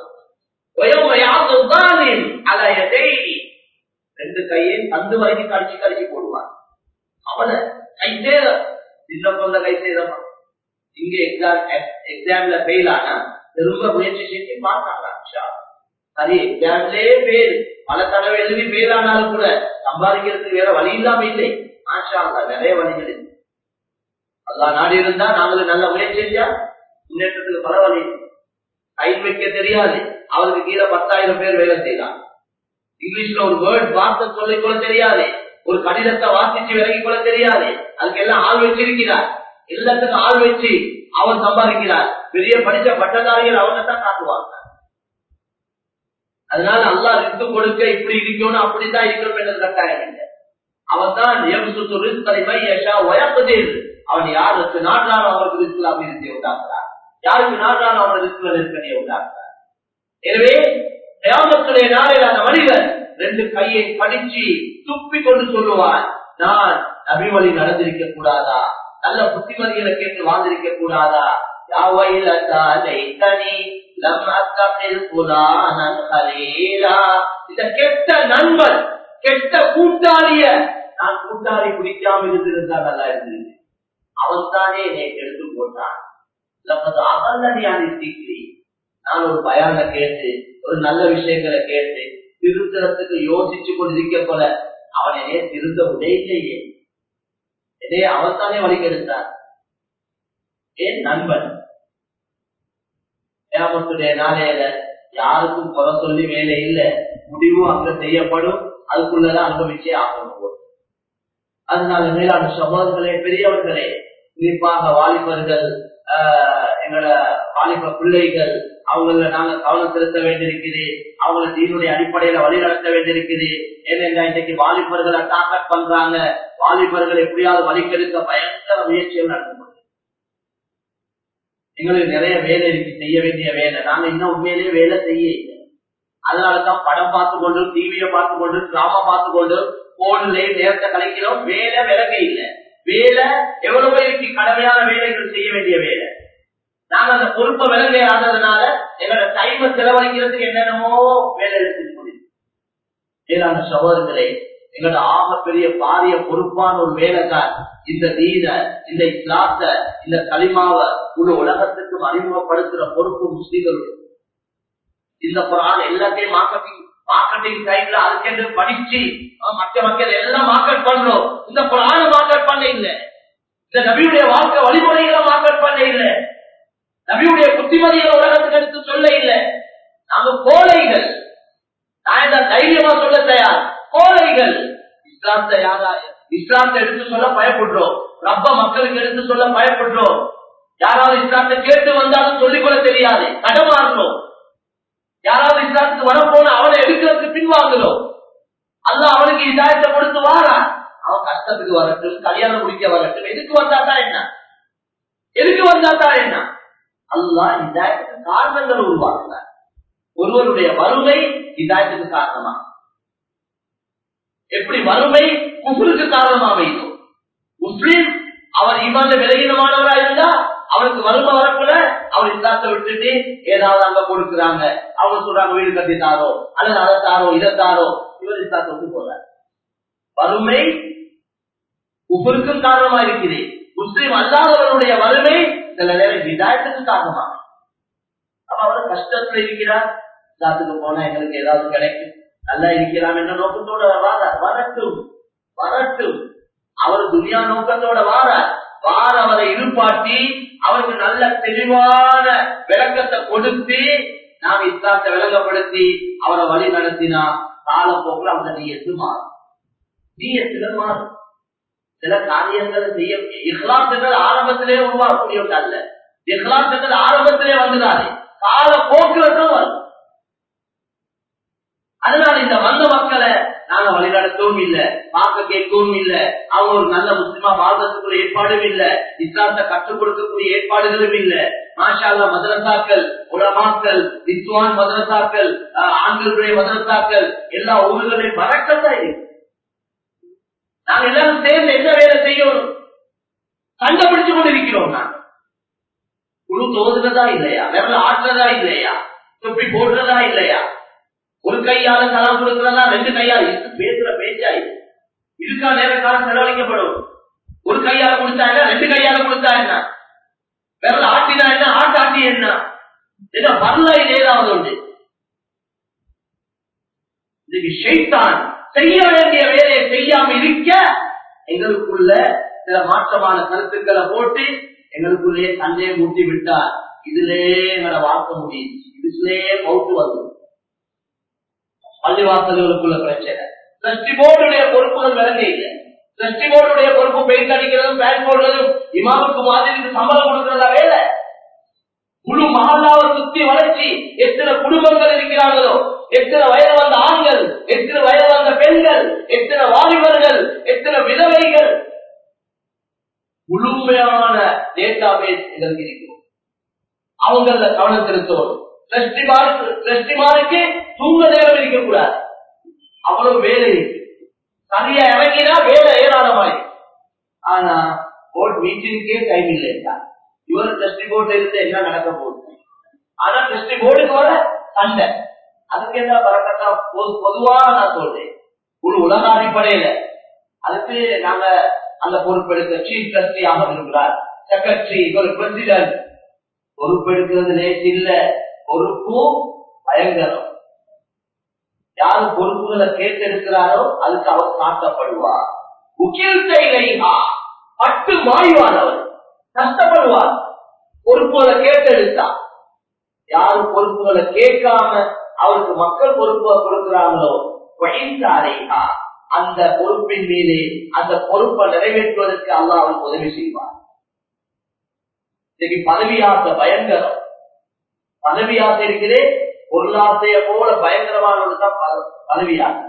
ரெண்டு கையை பந்து வரைக்கும் கடிச்சு கடிச்சு போடுவான் அவனை கை சேர சின்ன பொண்ண கை சேரமா இங்க எக்ஸாம் எக்ஸாம்ல ஃபெயில் ஆனா திரும்ப முயற்சி செஞ்சு பார்த்தாங்க சரி எக்ஸாம்லயே ஃபெயில் பல தடவை எழுதி ஃபெயில் ஆனாலும் கூட சம்பாதிக்கிறதுக்கு வேற வழி இல்லாம இல்லை ஆஷா நிறைய வழிகள் இருக்கு அல்லா நாடு இருந்தா நாங்களும் நல்ல முயற்சி செஞ்சா முன்னேற்றத்துக்கு பல வழி கைது வைக்க தெரியாது அவருக்கு கீழே பத்தாயிரம் பேர் வேலை செய்யலாம் இங்கிலீஷ்ல ஒரு வேர்ட் வார்த்தை சொல்லிக் கொள்ள தெரியாது ஒரு கடிதத்தை வாசிச்சு விலகிக் கொள்ள தெரியாது அதுக்கு எல்லாம் ஆள் வச்சிருக்கிறார் எல்லாத்துக்கும் ஆள் வச்சு அவர் சம்பாதிக்கிறார் பெரிய படிச்ச பட்டதாரிகள் அவங்க தான் காட்டுவாங்க அதனால அல்லா ரித்து கொடுக்க இப்படி இருக்கணும் அப்படித்தான் இருக்கணும் என்ற கட்டாயம் இல்லை அவன் தான் அவன் யாருக்கு நாட்டாலும் அவருக்கு ரிஸ்கில் அபிவிருத்தி உண்டாக்குறார் யாருக்கு நாட்டாலும் அவன் ரிஸ்கில் நெருக்கடியை உண்டாக்குறார் எனவே கிராமத்துடைய நாளில் அந்த மனிதன் ரெண்டு கையை படிச்சு துப்பி கொண்டு சொல்லுவான் நான் நபி வழி நடந்திருக்க கூடாதா நல்ல புத்திமதிகளை கேட்டு வாழ்ந்திருக்க கூடாதா இந்த கெட்ட நண்பன் கெட்ட கூட்டாளிய நான் கூட்டாளி பிடிக்காம இருந்திருந்தா நல்லா இருந்தது அவன் தானே என்னை எடுத்து போட்டான் அகல்லடியான சீக்கிரி நான் ஒரு பயான கேட்டு ஒரு நல்ல விஷயங்களை கேட்டு திருத்தறத்துக்கு யோசிச்சு கொண்டிருக்க போல அவன் என்னைய திருந்த உடையிலேயே என்னைய அவன் தானே வழிகெடுத்தான் ஏன் நண்பன் ஏமத்துடைய நாளையில யாருக்கும் குறை சொல்லி வேலை இல்லை முடிவு அங்க செய்யப்படும் அதுக்குள்ளதான் அனுபவிச்சே ஆகணும் அதனால மேலான சகோதரர்களே பெரியவர்களே குறிப்பாக வாலிபர்கள் எங்களோட வாலிப பிள்ளைகள் அவங்கள நாங்க கவனம் செலுத்த வேண்டியிருக்குது அவங்கள தீனுடைய அடிப்படையில வழி நடத்த வேண்டியிருக்குது ஏனென்றா இன்றைக்கு வாலிபர்களை டாக்கட் பண்றாங்க வாலிபர்கள் எப்படியாவது வழிக்கெடுக்க பயங்கர முயற்சிகள் நடந்து எங்களுக்கு நிறைய வேலை இருக்கு செய்ய வேண்டிய வேலை நாங்க இன்னும் உண்மையிலேயே வேலை செய்ய இல்லை அதனாலதான் படம் பார்த்து கொண்டு டிவியை பார்த்து கொண்டு டிராமா பார்த்து கொண்டு போன்லயே நேரத்தை கலைக்கிறோம் வேலை விலக இல்லை வேலை எவ்வளவு இருக்கு கடமையான வேலைகள் செய்ய வேண்டிய வேலை நாங்க அந்த பொறுப்பை விலங்க ஆனதுனால எங்களோட டைமை செலவழிக்கிறதுக்கு என்னென்னமோ வேலை எடுத்துட்டு மேலான சகோதரர்களே எங்களோட ஆகப்பெரிய பாரிய பொறுப்பான ஒரு வேலைக்கார் இந்த தீன இந்த இஸ்லாத்த இந்த களிமாவை ஒரு உலகத்துக்கு அறிமுகப்படுத்துற பொறுப்பு முஸ்லீம்களுடைய இந்த குரான் எல்லாத்தையும் மார்க்கெட்டிங் மார்க்கெட்டிங் சைட்ல அதுக்கென்று படிச்சு மற்ற மக்கள் எல்லாம் மார்க்கெட் பண்றோம் இந்த குரான மார்க்கெட் பண்ண இல்ல இந்த நபியுடைய வாழ்க்கை வழிமுறைகளை மார்க்கெட் பண்ண இல்ல நபியுடைய புத்திமதிகளை உலகத்துக்கு எடுத்து சொல்ல இல்ல நாங்க கோழைகள் நான் இந்த தைரியமா சொல்ல தயார் கோழைகள் இஸ்லாத்தை யாரா இஸ்லாத்தை எடுத்து சொல்ல பயப்படுறோம் ரப்ப மக்களுக்கு எடுத்து சொல்ல பயப்படுறோம் யாராவது இஸ்லாத்தை கேட்டு வந்தாலும் சொல்லிக்கொள்ள தெரியாது கடமாறணும் யாராவது இஸ்லாத்துக்கு வரப்போன அவனை எடுக்கிறதுக்கு பின்வாங்கணும் அல்ல அவனுக்கு இதாயத்தை கொடுத்து வாரா அவன் கஷ்டத்துக்கு வரட்டும் கல்யாணம் முடிக்க வரட்டும் எதுக்கு வந்தாதான் என்ன எதுக்கு வந்தாதான் என்ன அல்லா இதாயத்துக்கு காரணங்கள் உருவாக்குனார் ஒருவருடைய வறுமை இதாயத்துக்கு காரணமா எப்படி வறுமை குஃபுருக்கு காரணமா அமையும் முஸ்லீம் அவர் இமாந்த விலகினமானவரா இருந்தா அவருக்கு வறுமை வரக்குள்ள அவர் இஸ்லாத்தை விட்டுட்டு ஏதாவது அங்க கொடுக்குறாங்க அவங்க சொல்றாங்க வீடு கட்டி தாரோ அல்லது அதை தாரோ இதை தாரோ இவர் இஸ்லாத்தை விட்டு போறார் வறுமை உபருக்கும் காரணமா இருக்குது முஸ்லீம் அல்லாதவருடைய வறுமை சில நேரம் விதாயத்துக்கு காரணமா அப்ப அவர் கஷ்டத்துல இருக்கிறார் இஸ்லாத்துக்கு போனா எங்களுக்கு ஏதாவது கிடைக்கும் நல்லா இருக்கிறான் என்ற நோக்கத்தோட வார வரட்டும் வரட்டும் அவர் துனியா நோக்கத்தோட வார வார அவரை இருப்பாட்டி அவருக்கு நல்ல தெளிவான விளக்கத்தை கொடுத்து நாம் இஸ்லாத்தை விளங்கப்படுத்தி அவரை வழி நடத்தினா காலப்போக்கில் அவரை நீயத்து மாறும் நீயத்துல மாறும் சில காரியங்களை செய்ய இஹ்லாத்துகள் ஆரம்பத்திலே உருவாக்கக்கூடிய அல்ல இஹ்லாத்துகள் ஆரம்பத்திலே வந்துடாது கால போக்குல தான் வரும் அதனால இந்த வந்த மக்களை நாங்க வழிநடத்தவும் இல்ல பார்க்க கேட்கவும் இல்ல அவங்க ஒரு நல்ல முஸ்லிமா வாழ்றதுக்குள்ள ஏற்பாடும் இல்ல இஸ்லாத்தை கற்றுக் கொடுக்கக்கூடிய ஏற்பாடுகளும் இல்ல மாஷால்லா மதரசாக்கள் உலமாக்கள் வித்வான் மதரசாக்கள் ஆண்களுடைய மதரசாக்கள் எல்லா ஊர்களையும் மறக்கத்தான் இருக்கு நாங்க எல்லாரும் சேர்ந்து என்ன வேலை செய்யணும் சண்டை பிடிச்சு கொண்டிருக்கிறோம் நான் குழு தோதுறதா இல்லையா விரல ஆட்டுறதா இல்லையா தொப்பி போடுறதா இல்லையா ஒரு கையால சலம் கொடுக்கிறதா ரெண்டு கையால இது பேசுற பேச்சாய் இருக்கா நேர காலம் செலவழிக்கப்படும் ஒரு கையால கொடுத்தா என்ன ரெண்டு கையால கொடுத்தா என்ன விரல ஆட்டினா என்ன ஆட்டு ஆட்டி என்ன ஏதோ வரல ஏதாவது உண்டு இன்னைக்கு ஷெய்தான் செய்ய வேண்டிய வேலையை செய்யாம இருக்க எங்களுக்குள்ள சில மாற்றமான கருத்துக்களை போட்டு எங்களுக்குள்ளே சண்டையை மூட்டி விட்டார் இதுலே எங்களை வாக்க முடியும் இதுலே மவுத்து வரும் பள்ளிவாசல்களுக்குள்ள பிரச்சனை டிரஸ்டி போர்டுடைய பொறுப்புகள் விளங்க இல்லை டிரஸ்டி போர்டுடைய பொறுப்பு பெயிண்ட் அடிக்கிறதும் பேன் போடுறதும் இமாமுக்கு மாதிரிக்கு சம்பளம் கொடுக்கிறதா வேலை முழு மகல்லாவை சுத்தி வளர்ச்சி எத்தனை குடும்பங்கள் இருக்கிறார்களோ எத்தனை வயது வந்த ஆண்கள் எத்தனை வயது வந்த பெண்கள் எத்தனை வாலிபர்கள் எத்தனை விதவைகள் முழுமையான டேட்டா பேஸ் எங்களுக்கு இருக்கும் அவங்கள கவனம் செலுத்தணும் டிரஸ்டிமாருக்கு தூங்க நேரம் இருக்கக்கூடாது அவ்வளவு வேலை இருக்கு சரியா இறங்கினா வேலை ஏராளமாய் ஆனா போர்ட் மீட்டிங்கே டைம் இல்லையா இவர் டிரஸ்டி போர்டு இருந்து என்ன நடக்க போகுது ஆனா டிரஸ்டி போர்டுக்கு வர சண்டை அதுக்கு என்ன பறக்கட்டா பொதுவா நான் சொல்றேன் ஒரு உலக அடிப்படையில அதுக்கு நாங்க அந்த பொறுப்பெடுக்க சீஃப் ட்ரஸ்டியாக இருக்கிறார் செக்ரட்டரி ஒரு பிரசிடன்ட் பொறுப்பெடுக்கிறது லேட் இல்ல பொறுப்பும் பயங்கரம் யாரு பொறுப்புகளை கேட்டெடுக்கிறாரோ அதுக்கு அவர் காட்டப்படுவார் உகிழ்த்தையா பட்டு மாய்வார் அவர் கஷ்டப்படுவார் பொறுப்புகளை கேட்டெடுத்தா யாரு பொறுப்புகளை கேட்காம அவருக்கு மக்கள் பொறுப்புகளை கொடுக்கிறாங்களோ வழிந்தாரையா அந்த பொறுப்பின் மீது அந்த பொறுப்பை நிறைவேற்றுவதற்கு அல்லா அவருக்கு உதவி செய்வார் இன்னைக்கு பதவி ஆசை பயங்கரம் பதவி ஆசை இருக்கிறே பொருளாசைய போல பயங்கரமானதுதான் பதவி ஆசை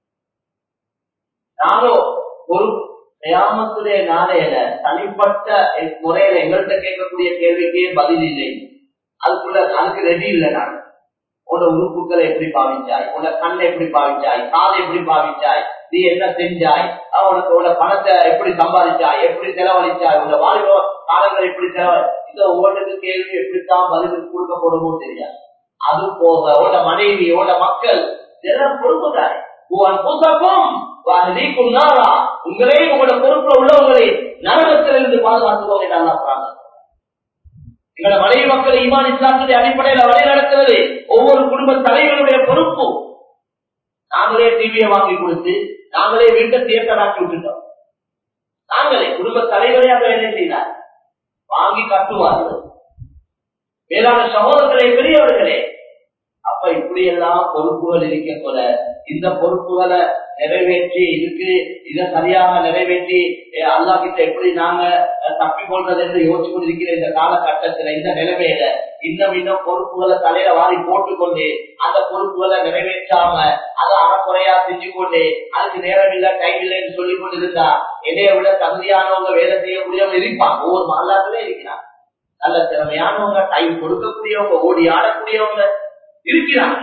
நானும் ஒரு கிராமத்துடைய நாளையில தனிப்பட்ட முறையில எங்கள்கிட்ட கேட்கக்கூடிய கேள்விக்கே பதில் இல்லை அதுக்குள்ள அதுக்கு ரெடி இல்லை நான் உன்னோட உறுப்புகளை எப்படி பாவிச்சாய் உன்னோட கண்ணை எப்படி பாவிச்சாய் காதை எப்படி பாவிச்சாய் நீ என்ன செஞ்சாய் உனக்கு உன்னோட பணத்தை எப்படி சம்பாதிச்சாய் எப்படி செலவழிச்சாய் உன்னோட வாலிப காலங்கள் எப்படி செலவழி இந்த ஒவ்வொன்றுக்கு கேள்வி எப்படித்தான் பதில் கொடுக்க போறோமோ தெரியாது அது போக உன்னோட மனைவி உன்னோட மக்கள் இதெல்லாம் பொறுப்புதாய் புத்தகம் நீக்கும் நாளா உங்களே உங்களோட பொறுப்புல உள்ளவங்களே நரகத்திலிருந்து பாதுகாத்துவோம் என்று அல்லா எங்களோட மனைவி மக்களை ஈமான் இஸ்லாத்துடைய அடிப்படையில வழி நடக்கிறது ஒவ்வொரு குடும்ப தலைவருடைய பொறுப்பு நாங்களே டிவியை வாங்கி கொடுத்து நாங்களே வீட்டை தியேட்டராக்கி விட்டுட்டோம் நாங்களே குடும்ப தலைவரே அதை என்ன செய்தார் வாங்கி கட்டுவார்கள் வேளாண் சகோதரர்களே பெரியவர்களே அப்ப இப்படி எல்லாம் பொறுப்புகள் இருக்க போல இந்த பொறுப்புகளை நிறைவேற்றி இதுக்கு இதை சரியாக நிறைவேற்றி அல்லா கிட்ட எப்படி நாங்க தப்பி கொள்றது என்று யோசிச்சு கொண்டிருக்கிற இந்த காலகட்டத்துல இந்த நிலைமையில இன்னும் இன்னும் பொறுப்புகளை தலையில வாரி போட்டுக்கொண்டு அந்த பொறுப்புகளை நிறைவேற்றாம அதை அறக்குறையா செஞ்சு கொண்டு அதுக்கு நேரம் இல்ல டைம் இல்லைன்னு சொல்லி கொண்டு இருந்தா என்னைய விட தகுதியானவங்க வேலை செய்யக்கூடியவங்க இருப்பாங்க ஒவ்வொரு மாநிலத்திலே இருக்கிறாங்க நல்ல திறமையானவங்க டைம் கொடுக்கக்கூடியவங்க ஓடி ஆடக்கூடியவங்க இருக்கிறாங்க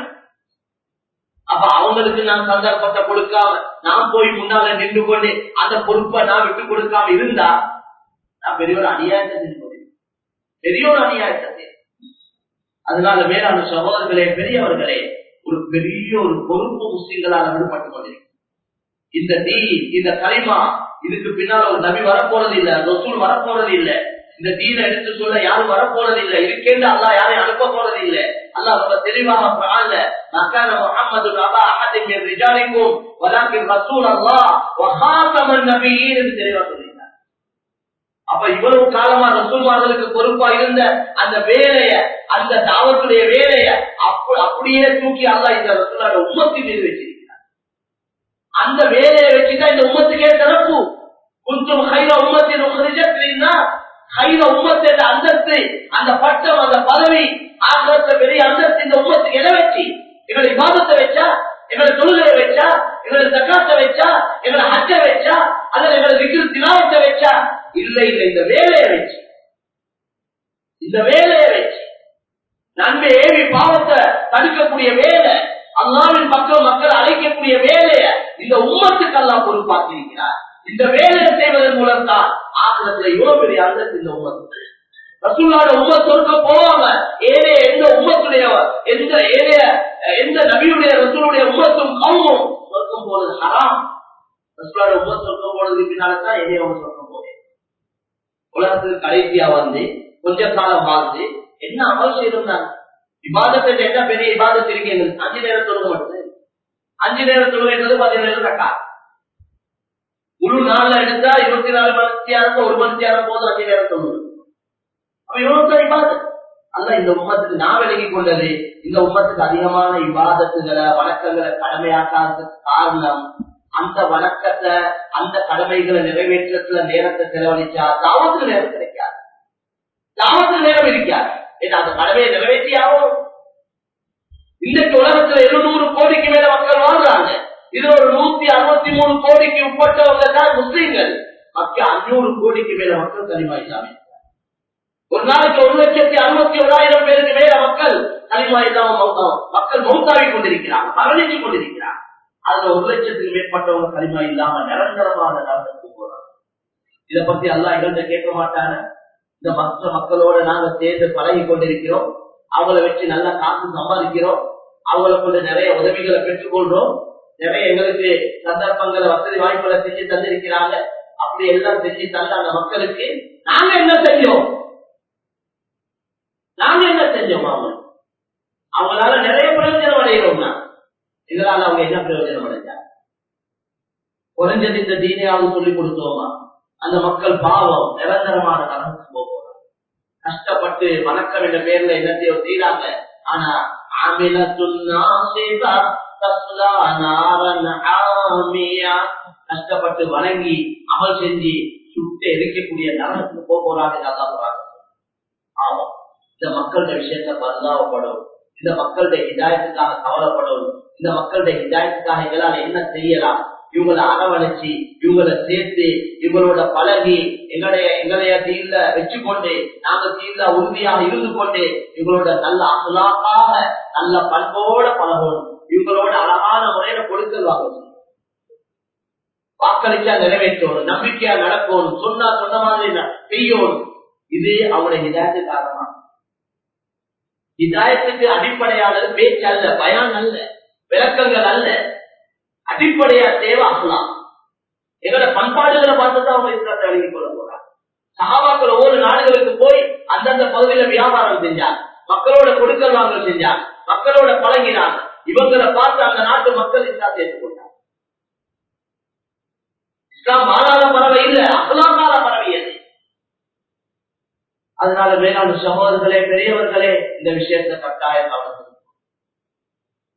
அப்ப அவங்களுக்கு நான் சந்தர்ப்பத்தை கொடுக்காம நான் போய் முன்னால நின்று கொண்டு அந்த பொறுப்பை நான் விட்டு கொடுக்காம இருந்தா நான் பெரிய ஒரு அநியாயத்தை செஞ்சு பெரிய ஒரு அநியாயத்தை அதனால மேலான சகோதரர்களே பெரியவர்களே ஒரு பெரிய ஒரு பொறுப்பு முஸ்லிம்களால் விடுபட்டு கொண்டிருக்கும் இந்த தீ இந்த களிமா இதுக்கு பின்னால் ஒரு நபி வரப்போறது இல்ல ரசூல் வரப்போறது இல்ல இந்த தீனை எடுத்து சொல்ல யாரும் வரப்போறது இல்ல இருக்கேன்னு அல்லா யாரையும் அனுப்ப போறது இல்ல அல்லா ரொம்ப தெளிவாக குரான்ல மக்கான முஹம்மது அபா அஹதி மின் ரிஜாலிக்கும் வலாக்கின் ரசூல் அல்லாஹ் வஹாதமன் நபியீன் என்று தெளிவா சொல்லியிருக்கார் அப்ப இவ்வளவு காலமா ரசூல்மார்களுக்கு பொறுப்பா இருந்த அந்த வேலைய அந்த தாவத்துடைய வேலைய அப்படியே தூக்கி அல்லா இந்த ரசூலோட உம்மத்தின் மீது வச்சிருக்கிறார் அந்த வேலையை வச்சுதான் இந்த உம்மத்துக்கே சிறப்பு கொஞ்சம் ஹைர உம்மத்தின் உஹரிஜத்தினா ஹைர உம்மத் என்ற அந்தஸ்து அந்த பட்டம் அந்த பதவி ஆகத்த பெரிய அந்தஸ்து இந்த உம்மத்துக்கு எதை வச்சு எங்களை விவாதத்தை வச்சா எங்களை தொழுகையை வச்சா எங்களை தக்காத்தை வச்சா எங்களை ஹஜ்ஜ வச்சா அல்லது எங்களை விக்கிர திலாவத்தை வச்சா இல்ல இல்ல இந்த வேலையை வச்சு இந்த வேலையை வச்சு நன்மை ஏவி பாவத்தை தடுக்கக்கூடிய வேலை அல்லாவின் பக்கம் மக்கள் அழைக்கக்கூடிய வேலைய இந்த உம்மத்துக்கு எல்லாம் பொறுப்பாக்கியிருக்கிறார் இந்த வேலையை செய்வதன் மூலம் தான் ஆசிரத்துல இவ்வளவு பெரிய அந்தஸ்து இந்த உம்மத்து ரசூல்லாட உம்மத் சொர்க்க போவாங்க ஏனே எந்த உம்மத்துடைய எந்த ஏனைய எந்த நபியுடைய ரசூலுடைய உம்மத்தும் கவுமும் சொர்க்கம் போறது ஹராம் ரசூலாட உம்மத் சொர்க்கம் போனதுக்கு பின்னால்தான் ஏனைய உங்க சொர்க்கம் போவேன் உலகத்துக்கு கடைசியா வந்து கொஞ்ச காலம் வாழ்ந்து என்ன அமல் செய்யணும் விவாதத்தை என்ன பெரிய விவாதத்தை இருக்கீங்க அஞ்சு நேரம் தொழுக மட்டும் அஞ்சு நேரம் தொழுகைன்றது பதினேழு ரக்கா முழு நாள்ல எடுத்தா இருபத்தி நாலு மணி நேரம் ஒரு மணி நேரம் போதும் அஞ்சு நேரம் தொழுது அப்ப இவ்வளவு இபாதத் அல்ல இந்த உம்மத்துக்கு நான் விலகி கொண்டது இந்த உம்மத்துக்கு அதிகமான இபாதத்துகளை வணக்கங்களை கடமையாக்காததுக்கு காரணம் அந்த வணக்கத்தை அந்த கடமைகளை நிறைவேற்றத்துல நேரத்தை செலவழிச்சா தாவத்துக்கு நேரம் கிடைக்காது தாவத்துக்கு நேரம் இருக்காது ஏன்னா அந்த கடமையை நிறைவேற்றியாகும் இன்றைக்கு உலகத்துல இருநூறு கோடிக்கு மேல மக்கள் வாழ்றாங்க இதுல ஒரு நூத்தி அறுபத்தி மூணு கோடிக்கு உட்பட்டவங்க தான் முஸ்லீம்கள் மக்கள் அஞ்சூறு கோடிக்கு மேல மக்கள் கனிமா இல்லாம ஒரு நாளைக்கு ஒரு லட்சத்தி அறுபத்தி ஓராயிரம் பேருக்கு மேல மக்கள் கனிமா இல்லாம மக்கள் மௌத்தாவி கொண்டிருக்கிறாங்க மரணிச்சு கொண்டிருக்கிறாங்க அதுல ஒரு லட்சத்துக்கு மேற்பட்டவங்க கனிமா இல்லாம நிரந்தரமான நலத்துக்கு போறாங்க இத பத்தி எல்லாம் எங்கள்கிட்ட கேட்க மாட்டாங்க இந்த மற்ற மக்களோட நாங்க சேர்ந்து பழகி கொண்டிருக்கிறோம் அவங்கள வச்சு நல்லா காசு சம்பாதிக்கிறோம் அவங்கள கொண்டு நிறைய உதவிகளை பெற்றுக்கொள்றோம் நிறைய எங்களுக்கு சந்தர்ப்பங்களை வசதி வாய்ப்புகளை செஞ்சு தந்திருக்கிறாங்க அப்படி எல்லாம் செஞ்சு தந்த அந்த மக்களுக்கு நாங்க என்ன செஞ்சோம் நாங்க என்ன செஞ்சோம் அவங்க அவங்களால நிறைய பிரயோஜனம் அடைகிறோம் நான் இதனால அவங்க என்ன பிரயோஜனம் அடைஞ்சாங்க குறைஞ்சது இந்த தீனையாவது சொல்லி கொடுத்தோமா அந்த மக்கள் பாவம் நிரந்தரமான நலனுக்கு போக கஷ்டப்பட்டு வணக்கம் என்ற பேர்ல என்னத்தையோ செய்யறாங்க ஆனா ஆமில சுண்ணா கஷ்டப்பட்டு வணங்கி அமல் செஞ்சு சுட்டு எரிக்கக்கூடிய நலனுக்கு போக போறாங்க நல்லா போறாங்க ஆமா இந்த மக்களுடைய விஷயத்த பரிதாபப்படும் இந்த மக்களுடைய ஹிதாயத்துக்காக கவலைப்படும் இந்த மக்களுடைய ஹிதாயத்துக்காக எங்களால் என்ன செய்யலாம் இவங்களை அரவணைச்சு இவங்களை சேர்த்து இவங்களோட பழகி எங்களுடைய எங்களைய தீர்ல வச்சு கொண்டு நாங்க தீர்ல உறுதியாக இருந்து கொண்டு இவங்களோட நல்ல அசலாக்காக நல்ல பண்போட பழகணும் இவங்களோட அழகான முறையில கொடுக்கல் வாங்கணும் வாக்களிச்சா நிறைவேற்றணும் நம்பிக்கையா நடக்கணும் சொன்னா சொன்ன மாதிரி செய்யணும் இது அவங்களுடைய ஹிதாயத்து காரணமா ஹிதாயத்துக்கு அடிப்படையானது பேச்சு அல்ல பயான் அல்ல விளக்கங்கள் அல்ல அடிப்படையா தேவை அகலாம் எங்களோட பண்பாடுகளை பார்த்துதான் அவங்க இஸ்லாத்தை அடங்கி கொள்ள போறாங்க சகாபாக்கள் ஒவ்வொரு நாடுகளுக்கு போய் அந்தந்த பகுதியில வியாபாரம் செஞ்சாங்க மக்களோட கொடுக்கல் வாங்கல் செஞ்சாங்க மக்களோட பழகினாங்க இவங்களை பார்த்து அந்த நாட்டு மக்கள் இஸ்லாத்தை ஏற்றுக்கொண்டாங்க இஸ்லாம் ஆளாத பறவை இல்ல அகலாக்கால பறவை அது அதனால மேலான சகோதரர்களே பெரியவர்களே இந்த விஷயத்தை கட்டாயம் கவனம்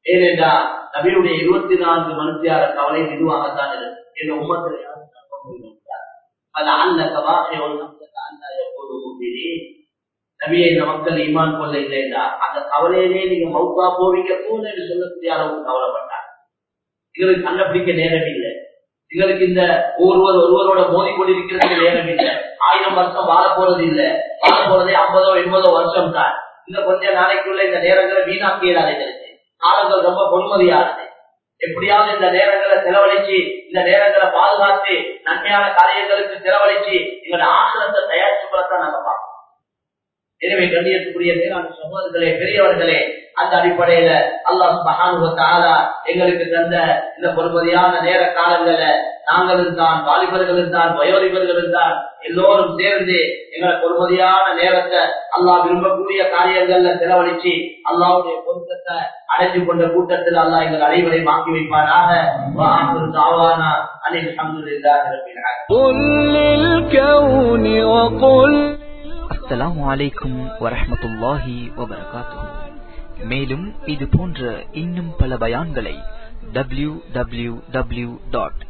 ஏனென்றா நபியுடைய இருபத்தி நான்கு மனுஷியார கவலை மெதுவாகத்தான் இருக்கு என் உம்மத்தில் யாரும் நம்ப முடியும் பல அல்ல கவாசை நபியை இந்த மக்கள் ஈமான் கொள்ள இல்லைன்னா அந்த கவலையிலே நீங்க மௌத்தா போவீங்க போல என்று சொல்லக்கூடிய அளவுக்கு கவலைப்பட்டார் எங்களுக்கு கண்டுபிடிக்க நேரம் இல்லை எங்களுக்கு இந்த ஒருவர் ஒருவரோட மோதி கொண்டிருக்கிறதுக்கு நேரம் இல்லை ஆயிரம் வருஷம் வாழ போறது இல்லை வாழ போறதே ஐம்பதோ எண்பதோ வருஷம் தான் இந்த கொஞ்ச நாளைக்குள்ள இந்த நேரங்களை வீணாக்கியதாக எங்களுக்கு காலங்கள் ரொம்ப பொன்மதியானது எப்படியாவது இந்த நேரங்களை செலவழிச்சு இந்த நேரங்களை பாதுகாத்து நன்மையான காரியங்களுக்கு செலவழிச்சு எங்களோட ஆசிரத்தை தயாரிச்சு தான் நாங்க பார்க்கணும் எனவே கண்ணியத்துக்குரிய மேலான சகோதரர்களே பெரியவர்களே அந்த அடிப்படையில அல்லாஹ் மகானுவத்தாலா எங்களுக்கு தந்த இந்த பொறுமதியான நேர காலங்கள நாங்களும் தான் வாலிபர்களும் தான் வயோதிபர்களும் தான் எல்லோரும் சேர்ந்து எங்களை பொறுமதியான நேரத்தை அல்லாஹ் விரும்பக்கூடிய காரியங்கள்ல செலவழிச்சு அல்லாவுடைய பொருத்தத்தை அடைஞ்சு கொண்ட கூட்டத்தில் அல்லாஹ் எங்கள் அனைவரையும் ஆக்கி வைப்பாராக தாவானா அனில் قل للكون وقل அஸ்ஸலாமு அலைக்கும் வரஹ்மத்துல்லாஹி வபரகாத்துஹு மேலும் இது போன்ற இன்னும் பல பயான்களை டபிள்யூ டபிள்யூ டபிள்யூ டாட்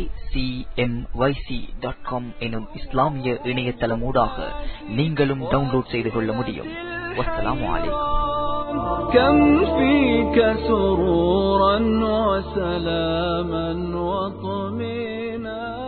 எனும் இஸ்லாமிய இணையதளமூடாக நீங்களும் டவுன்லோட் செய்து கொள்ள முடியும் வஸ்ஸலாமு அலைக்கும் كم فيك سرورا وسلاما وطمينا